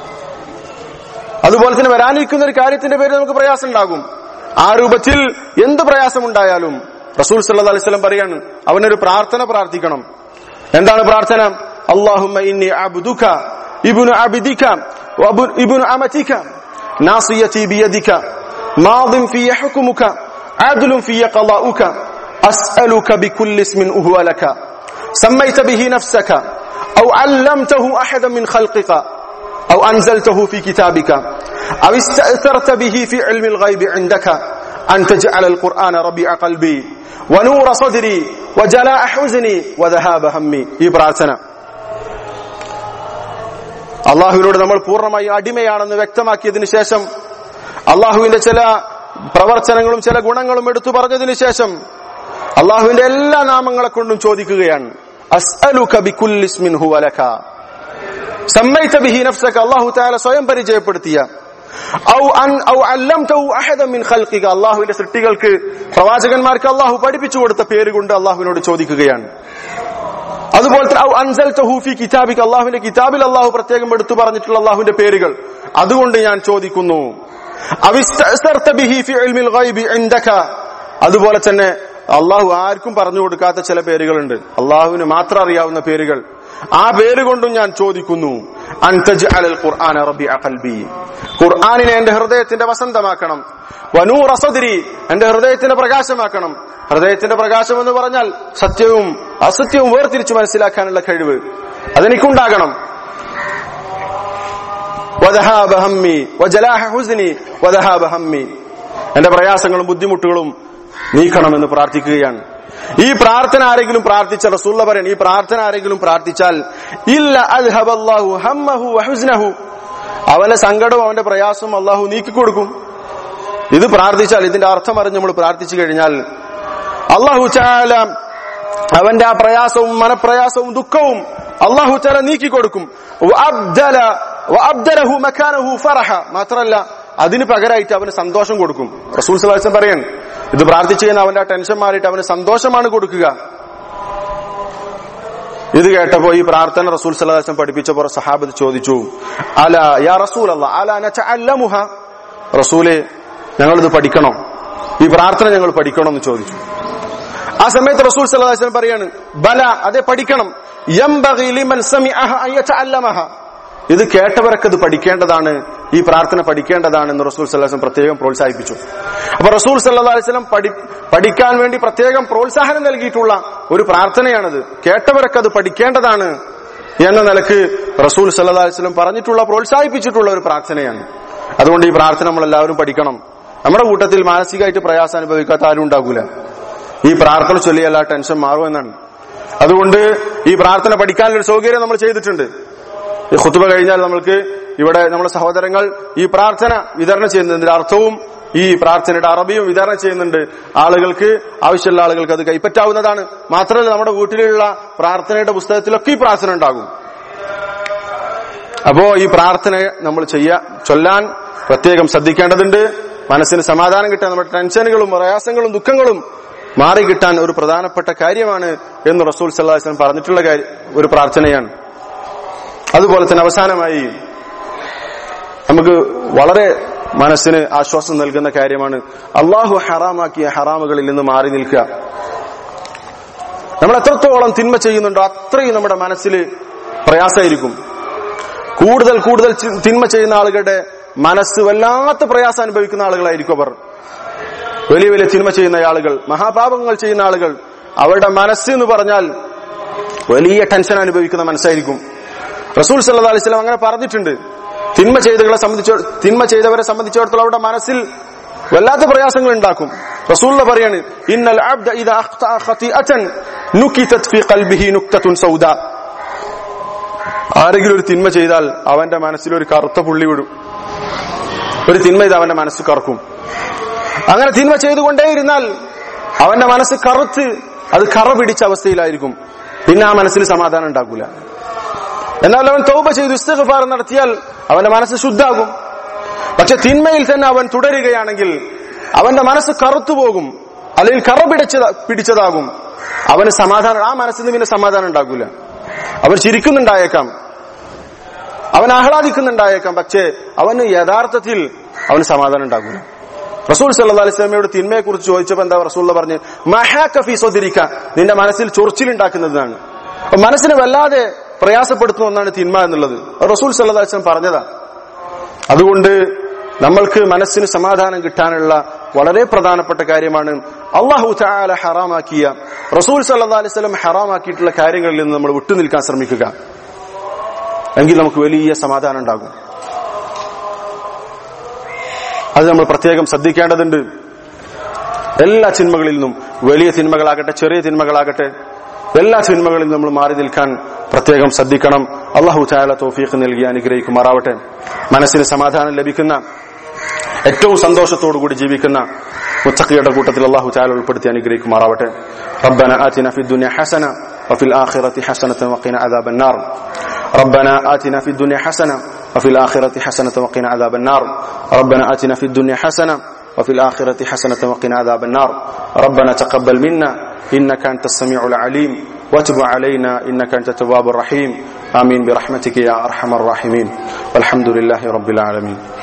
അതുപോലെ തന്നെ വരാനിരിക്കുന്ന ഒരു കാര്യത്തിന്റെ പേരിൽ നമുക്ക് പ്രയാസം ഉണ്ടാകും ആ രൂപത്തിൽ എന്ത് പ്രയാസമുണ്ടായാലും റസൂൽ സല്ലല്ലാഹു അലൈഹി വസല്ലം പറയാണ് അവനൊരു പ്രാർത്ഥന പ്രാർത്ഥിക്കണം എന്താണ് പ്രാർത്ഥന അല്ലാഹുമ്മ ഇന്നി അബ്ദുക ഇബ്നു അബ്ദിക വഅബു- ഇബ്നു അമതിക നാസിയതി ബിയദിക മാദിൻ ഫി ഹുക്മുക عدل في قضاؤك أسألك بكل اسم هو لك سميت به نفسك أو علمته أحدا من خلقك أو أنزلته في كتابك أو استأثرت به في علم الغيب عندك أن تجعل القرآن ربيع قلبي ونور صدري وجلاء حزني وذهاب همي ഈ പ്രാർത്ഥന അള്ളാഹുവിനോട് നമ്മൾ പൂർണ്ണമായി അടിമയാണെന്ന് വ്യക്തമാക്കിയതിനു ശേഷം അള്ളാഹുവിന്റെ ചില പ്രവർത്തനങ്ങളും ചില ഗുണങ്ങളും എടുത്തു പറഞ്ഞതിനു ശേഷം അള്ളാഹുവിന്റെ എല്ലാ നാമങ്ങളെ കൊണ്ടും ചോദിക്കുകയാണ് അസ്അലുക ബികുല്ലി ഇസ്മിൻ ഹുവ ലക സമ്മൈത ബിഹി നഫ്സക അല്ലാഹു തആല സ്വയം പരിചയപ്പെടുത്തിയ ഔ അൻ ഔ അല്ലംതഹു അഹദൻ മിൻ ഖൽഖിക അല്ലാഹുവിന്റെ സൃഷ്ടികൾക്ക് പ്രവാചകന്മാർക്ക് അല്ലാഹു പഠിപ്പിച്ചു കൊടുത്ത പേര് കൊണ്ട് അല്ലാഹുവിനോട് ചോദിക്കുകയാണ് അതുപോലെ തന്നെ ഔ അൻസൽതഹു ഫി കിതാബിക അല്ലാഹുവിന്റെ കിതാബിൽ അല്ലാഹു പ്രത്യേകം എടുത്തു പറഞ്ഞിട്ടുള്ള അല്ലാഹുവിന്റെ പേരുകൾ അതുകൊണ്ട് ഞാൻ ചോദിക്കുന്നു അവിസ്തഅ്സർത ബിഹി ഫി ഇൽമിൽ ഗൈബി ഇൻദക അതുപോലെ തന്നെ അള്ളാഹു ആർക്കും പറഞ്ഞു കൊടുക്കാത്ത ചില പേരുകളുണ്ട് അള്ളാഹുവിന് മാത്രം അറിയാവുന്ന പേരുകൾ ആ പേര് കൊണ്ടും ഞാൻ ചോദിക്കുന്നു അൻതജ് അലൽ ഖുർആൻ റബി അഖൽബി ഖുർആാനിനെ എന്റെ ഹൃദയത്തിന്റെ വസന്തമാക്കണം വനൂർ അസദിരി എന്റെ ഹൃദയത്തിന്റെ പ്രകാശമാക്കണം ഹൃദയത്തിന്റെ പ്രകാശം എന്ന് പറഞ്ഞാൽ സത്യവും അസത്യവും വേർതിരിച്ച് മനസ്സിലാക്കാനുള്ള കഴിവ് അതെനിക്കുണ്ടാകണം വദഹാബ ഹമ്മി വജലാഹ ഹുസ്നി വദഹാബ ഹമ്മി എന്റെ പ്രയാസങ്ങളും ബുദ്ധിമുട്ടുകളും നീക്കണമെന്ന് പ്രാർത്ഥിക്കുകയാണ് ഈ പ്രാർത്ഥന ആരെങ്കിലും പ്രാർത്ഥിച്ച റസൂള്ള പറയണം ഈ പ്രാർത്ഥന ആരെങ്കിലും പ്രാർത്ഥിച്ചാൽ ഇല്ല അൽഹബല്ലാഹു ഹമ്മഹു വഹുസ്നഹു അവന്റെ സങ്കടവും അവന്റെ പ്രയാസവും അള്ളാഹു നീക്കിക്കൊടുക്കും ഇത് പ്രാർത്ഥിച്ചാൽ ഇതിന്റെ അർത്ഥം അറിഞ്ഞ് നമ്മൾ പ്രാർത്ഥിച്ചു കഴിഞ്ഞാൽ അള്ളാഹു ചാല അവന്റെ ആ പ്രയാസവും മനപ്രയാസവും ദുഃഖവും അള്ളാഹു ചാല നീക്കിക്കൊടുക്കും വഅബ്ദല വഅബ്ദലഹു മക്കാനഹു ഫറഹ മാത്രല്ല അതിന് പകരമായിട്ട് അവന് സന്തോഷം കൊടുക്കും റസൂൽ സലാസം പറയാൻ ഇത് പ്രാർത്ഥിച്ചു കഴിഞ്ഞാൽ അവന്റെ ആ ടെൻഷൻ മാറിയിട്ട് അവന് സന്തോഷമാണ് കൊടുക്കുക ഇത് കേട്ടപ്പോ ഈ പ്രാർത്ഥന റസൂൽ സലാസം പഠിപ്പിച്ചപ്പോൾ സഹാബത്ത് ചോദിച്ചു അല യാ റസൂൽ അല്ല അല നഅല്ലമുഹ റസൂലെ ഞങ്ങളിത് പഠിക്കണോ ഈ പ്രാർത്ഥന ഞങ്ങൾ പഠിക്കണോ എന്ന് ചോദിച്ചു ആ സമയത്ത് റസൂൽ സല്ലാസ്ലം പറയാണ് ബല അതെ പഠിക്കണം യംബഗി ലിമൻ സമിഅഹ അൻ യതഅല്ലമഹ ഇത് കേട്ടവരൊക്കെ ഇത് പഠിക്കേണ്ടതാണ് ഈ പ്രാർത്ഥന പഠിക്കേണ്ടതാണെന്ന് റസൂൽ സല്ലാസ്ലം പ്രത്യേകം പ്രോത്സാഹിപ്പിച്ചു അപ്പൊ റസൂൽ സല്ലാ അലിസ്ലം പഠി പഠിക്കാൻ വേണ്ടി പ്രത്യേകം പ്രോത്സാഹനം നൽകിയിട്ടുള്ള ഒരു പ്രാർത്ഥനയാണത് കേട്ടവരൊക്കെ അത് പഠിക്കേണ്ടതാണ് എന്ന നിലക്ക് റസൂൽ സല്ലാ അലിസ്ലം പറഞ്ഞിട്ടുള്ള പ്രോത്സാഹിപ്പിച്ചിട്ടുള്ള ഒരു പ്രാർത്ഥനയാണ് അതുകൊണ്ട് ഈ പ്രാർത്ഥന നമ്മൾ എല്ലാവരും പഠിക്കണം നമ്മുടെ കൂട്ടത്തിൽ മാനസികമായിട്ട് പ്രയാസം അനുഭവിക്കാത്ത ആരും ഉണ്ടാകൂല ഈ പ്രാർത്ഥന ചൊല്ലിയല്ല ടെൻഷൻ മാറുമെന്നാണ് അതുകൊണ്ട് ഈ പ്രാർത്ഥന പഠിക്കാനുള്ള ഒരു സൗകര്യം നമ്മൾ ചെയ്തിട്ടുണ്ട് ഈ ഖുത്തുബ കഴിഞ്ഞാൽ നമ്മൾക്ക് ഇവിടെ നമ്മുടെ സഹോദരങ്ങൾ ഈ പ്രാർത്ഥന വിതരണം ചെയ്യുന്നതിന്റെ അർത്ഥവും ഈ പ്രാർത്ഥനയുടെ അറബിയും വിതരണം ചെയ്യുന്നുണ്ട് ആളുകൾക്ക് ആവശ്യമുള്ള ആളുകൾക്ക് അത് കൈപ്പറ്റാവുന്നതാണ് മാത്രമല്ല നമ്മുടെ വീട്ടിലുള്ള പ്രാർത്ഥനയുടെ പുസ്തകത്തിലൊക്കെ ഈ പ്രാർത്ഥന ഉണ്ടാകും അപ്പോ ഈ പ്രാർത്ഥന നമ്മൾ ചെയ്യാ ചൊല്ലാൻ പ്രത്യേകം ശ്രദ്ധിക്കേണ്ടതുണ്ട് മനസ്സിന് സമാധാനം കിട്ടാൻ നമ്മുടെ ടെൻഷനുകളും പ്രയാസങ്ങളും ദുഃഖങ്ങളും മാറി കിട്ടാൻ ഒരു പ്രധാനപ്പെട്ട കാര്യമാണ് എന്ന് റസൂൽ സല്ലാസ്ലം പറഞ്ഞിട്ടുള്ള ഒരു പ്രാർത്ഥനയാണ് അതുപോലെ തന്നെ അവസാനമായി നമുക്ക് വളരെ മനസ്സിന് ആശ്വാസം നൽകുന്ന കാര്യമാണ് അള്ളാഹു ഹറാമാക്കിയ ഹറാമുകളിൽ നിന്ന് മാറി നിൽക്കുക നമ്മൾ എത്രത്തോളം തിന്മ ചെയ്യുന്നുണ്ടോ അത്രയും നമ്മുടെ മനസ്സിൽ പ്രയാസമായിരിക്കും കൂടുതൽ കൂടുതൽ തിന്മ ചെയ്യുന്ന ആളുകളുടെ മനസ്സ് വല്ലാത്ത പ്രയാസം അനുഭവിക്കുന്ന ആളുകളായിരിക്കും അവർ വലിയ വലിയ തിന്മ ചെയ്യുന്ന ആളുകൾ മഹാപാപങ്ങൾ ചെയ്യുന്ന ആളുകൾ അവരുടെ മനസ്സ് എന്ന് പറഞ്ഞാൽ വലിയ ടെൻഷൻ അനുഭവിക്കുന്ന മനസ്സായിരിക്കും റസൂൽ സല്ലാ അലിസ്ലാം അങ്ങനെ പറഞ്ഞിട്ടുണ്ട് തിന്മ ചെയ്തകളെ സംബന്ധിച്ചോ തിന്മ ചെയ്തവരെ സംബന്ധിച്ചിടത്തോളം അവരുടെ മനസ്സിൽ വല്ലാത്ത പ്രയാസങ്ങൾ ഉണ്ടാക്കും റസൂൽ പറയാണ് ഇന്നൽ അബ്ദ ഇദാ അഖ്തഅ ഖതിഅതൻ നുകിതത് ഫീ ഖൽബിഹി നുക്തത്തുൻ സൗദാ ആരെങ്കിലും ഒരു തിന്മ ചെയ്താൽ അവന്റെ മനസ്സിൽ ഒരു കറുത്ത പുള്ളി വിടും ഒരു തിന്മ ചെയ്ത് അവന്റെ മനസ്സ് കറക്കും അങ്ങനെ തിന്മ ചെയ്തുകൊണ്ടേയിരുന്നാൽ അവന്റെ മനസ്സ് കറുത്ത് അത് കറ പിടിച്ച അവസ്ഥയിലായിരിക്കും പിന്നെ ആ മനസ്സിൽ സമാധാനം ഉണ്ടാകൂല എന്നാൽ അവൻ തൗബ ചെയ്ത് ഇസ്തഫാർ നടത്തിയാൽ അവന്റെ മനസ്സ് ശുദ്ധാകും പക്ഷെ തിന്മയിൽ തന്നെ അവൻ തുടരുകയാണെങ്കിൽ അവന്റെ മനസ്സ് കറുത്തു പോകും അല്ലെങ്കിൽ കറ പിടിച്ചത പിടിച്ചതാകും അവന് സമാധാനം ആ മനസ്സിന് പിന്നെ സമാധാനം ഉണ്ടാകൂല അവൻ ചിരിക്കുന്നുണ്ടായേക്കാം അവൻ ആഹ്ലാദിക്കുന്നുണ്ടായേക്കാം പക്ഷേ അവന് യഥാർത്ഥത്തിൽ അവന് സമാധാനം ഉണ്ടാകൂല റസൂൽ സല്ലാ അലിസ്ലാമയോട് തിന്മയെ കുറിച്ച് ചോദിച്ചപ്പോ എന്താ റസൂൽ പറഞ്ഞ് മഹാക്കഫി സ്വദിരിക്ക നിന്റെ മനസ്സിൽ ചൊറിച്ചിലുണ്ടാക്കുന്നതാണ് അപ്പൊ മനസ്സിനെ വല്ലാതെ പ്രയാസപ്പെടുത്തുന്ന ഒന്നാണ് തിന്മ എന്നുള്ളത് റസൂൽ സല്ലാ അലിസ്ലാം പറഞ്ഞതാ അതുകൊണ്ട് നമ്മൾക്ക് മനസ്സിന് സമാധാനം കിട്ടാനുള്ള വളരെ പ്രധാനപ്പെട്ട കാര്യമാണ് അള്ളാഹു ചാല ഹറാമാക്കിയ റസൂൽ സല്ലാ അലിസ്ലം ഹറാമാക്കിയിട്ടുള്ള കാര്യങ്ങളിൽ നിന്ന് നമ്മൾ വിട്ടുനിൽക്കാൻ ശ്രമിക്കുക എങ്കിൽ നമുക്ക് വലിയ സമാധാനം ഉണ്ടാകും അത് നമ്മൾ പ്രത്യേകം ശ്രദ്ധിക്കേണ്ടതുണ്ട് എല്ലാ തിന്മകളിൽ നിന്നും വലിയ തിന്മകളാകട്ടെ ചെറിയ തിന്മകളാകട്ടെ എല്ലാ തിന്മകളിൽ നമ്മൾ മാറി നിൽക്കാൻ പ്രത്യേകം ശ്രദ്ധിക്കണം അള്ളാഹു ചായാല തോഫീഖ് നൽകി അനുഗ്രഹിക്കുമാറാവട്ടെ മനസ്സിന് സമാധാനം ലഭിക്കുന്ന ഏറ്റവും സന്തോഷത്തോടുകൂടി ജീവിക്കുന്ന മുത്തഖിയുടെ കൂട്ടത്തിൽ അള്ളാഹു ചായാല ഉൾപ്പെടുത്തി അനുഗ്രഹിക്കുമാറാവട്ടെ ربنا آتنا في الدنيا حسنة وفي الآخرة حسنة وقنا عذاب النار ربنا آتنا في الدنيا حسنة وفي الآخرة حسنة وقنا عذاب النار ربنا آتنا في الدنيا حسنة وفي الآخرة حسنة وقنا عذاب النار ربنا تقبل منا إنك أنت السميع العليم وتب علينا إنك أنت التواب الرحيم آمين برحمتك يا أرحم الراحمين والحمد لله رب العالمين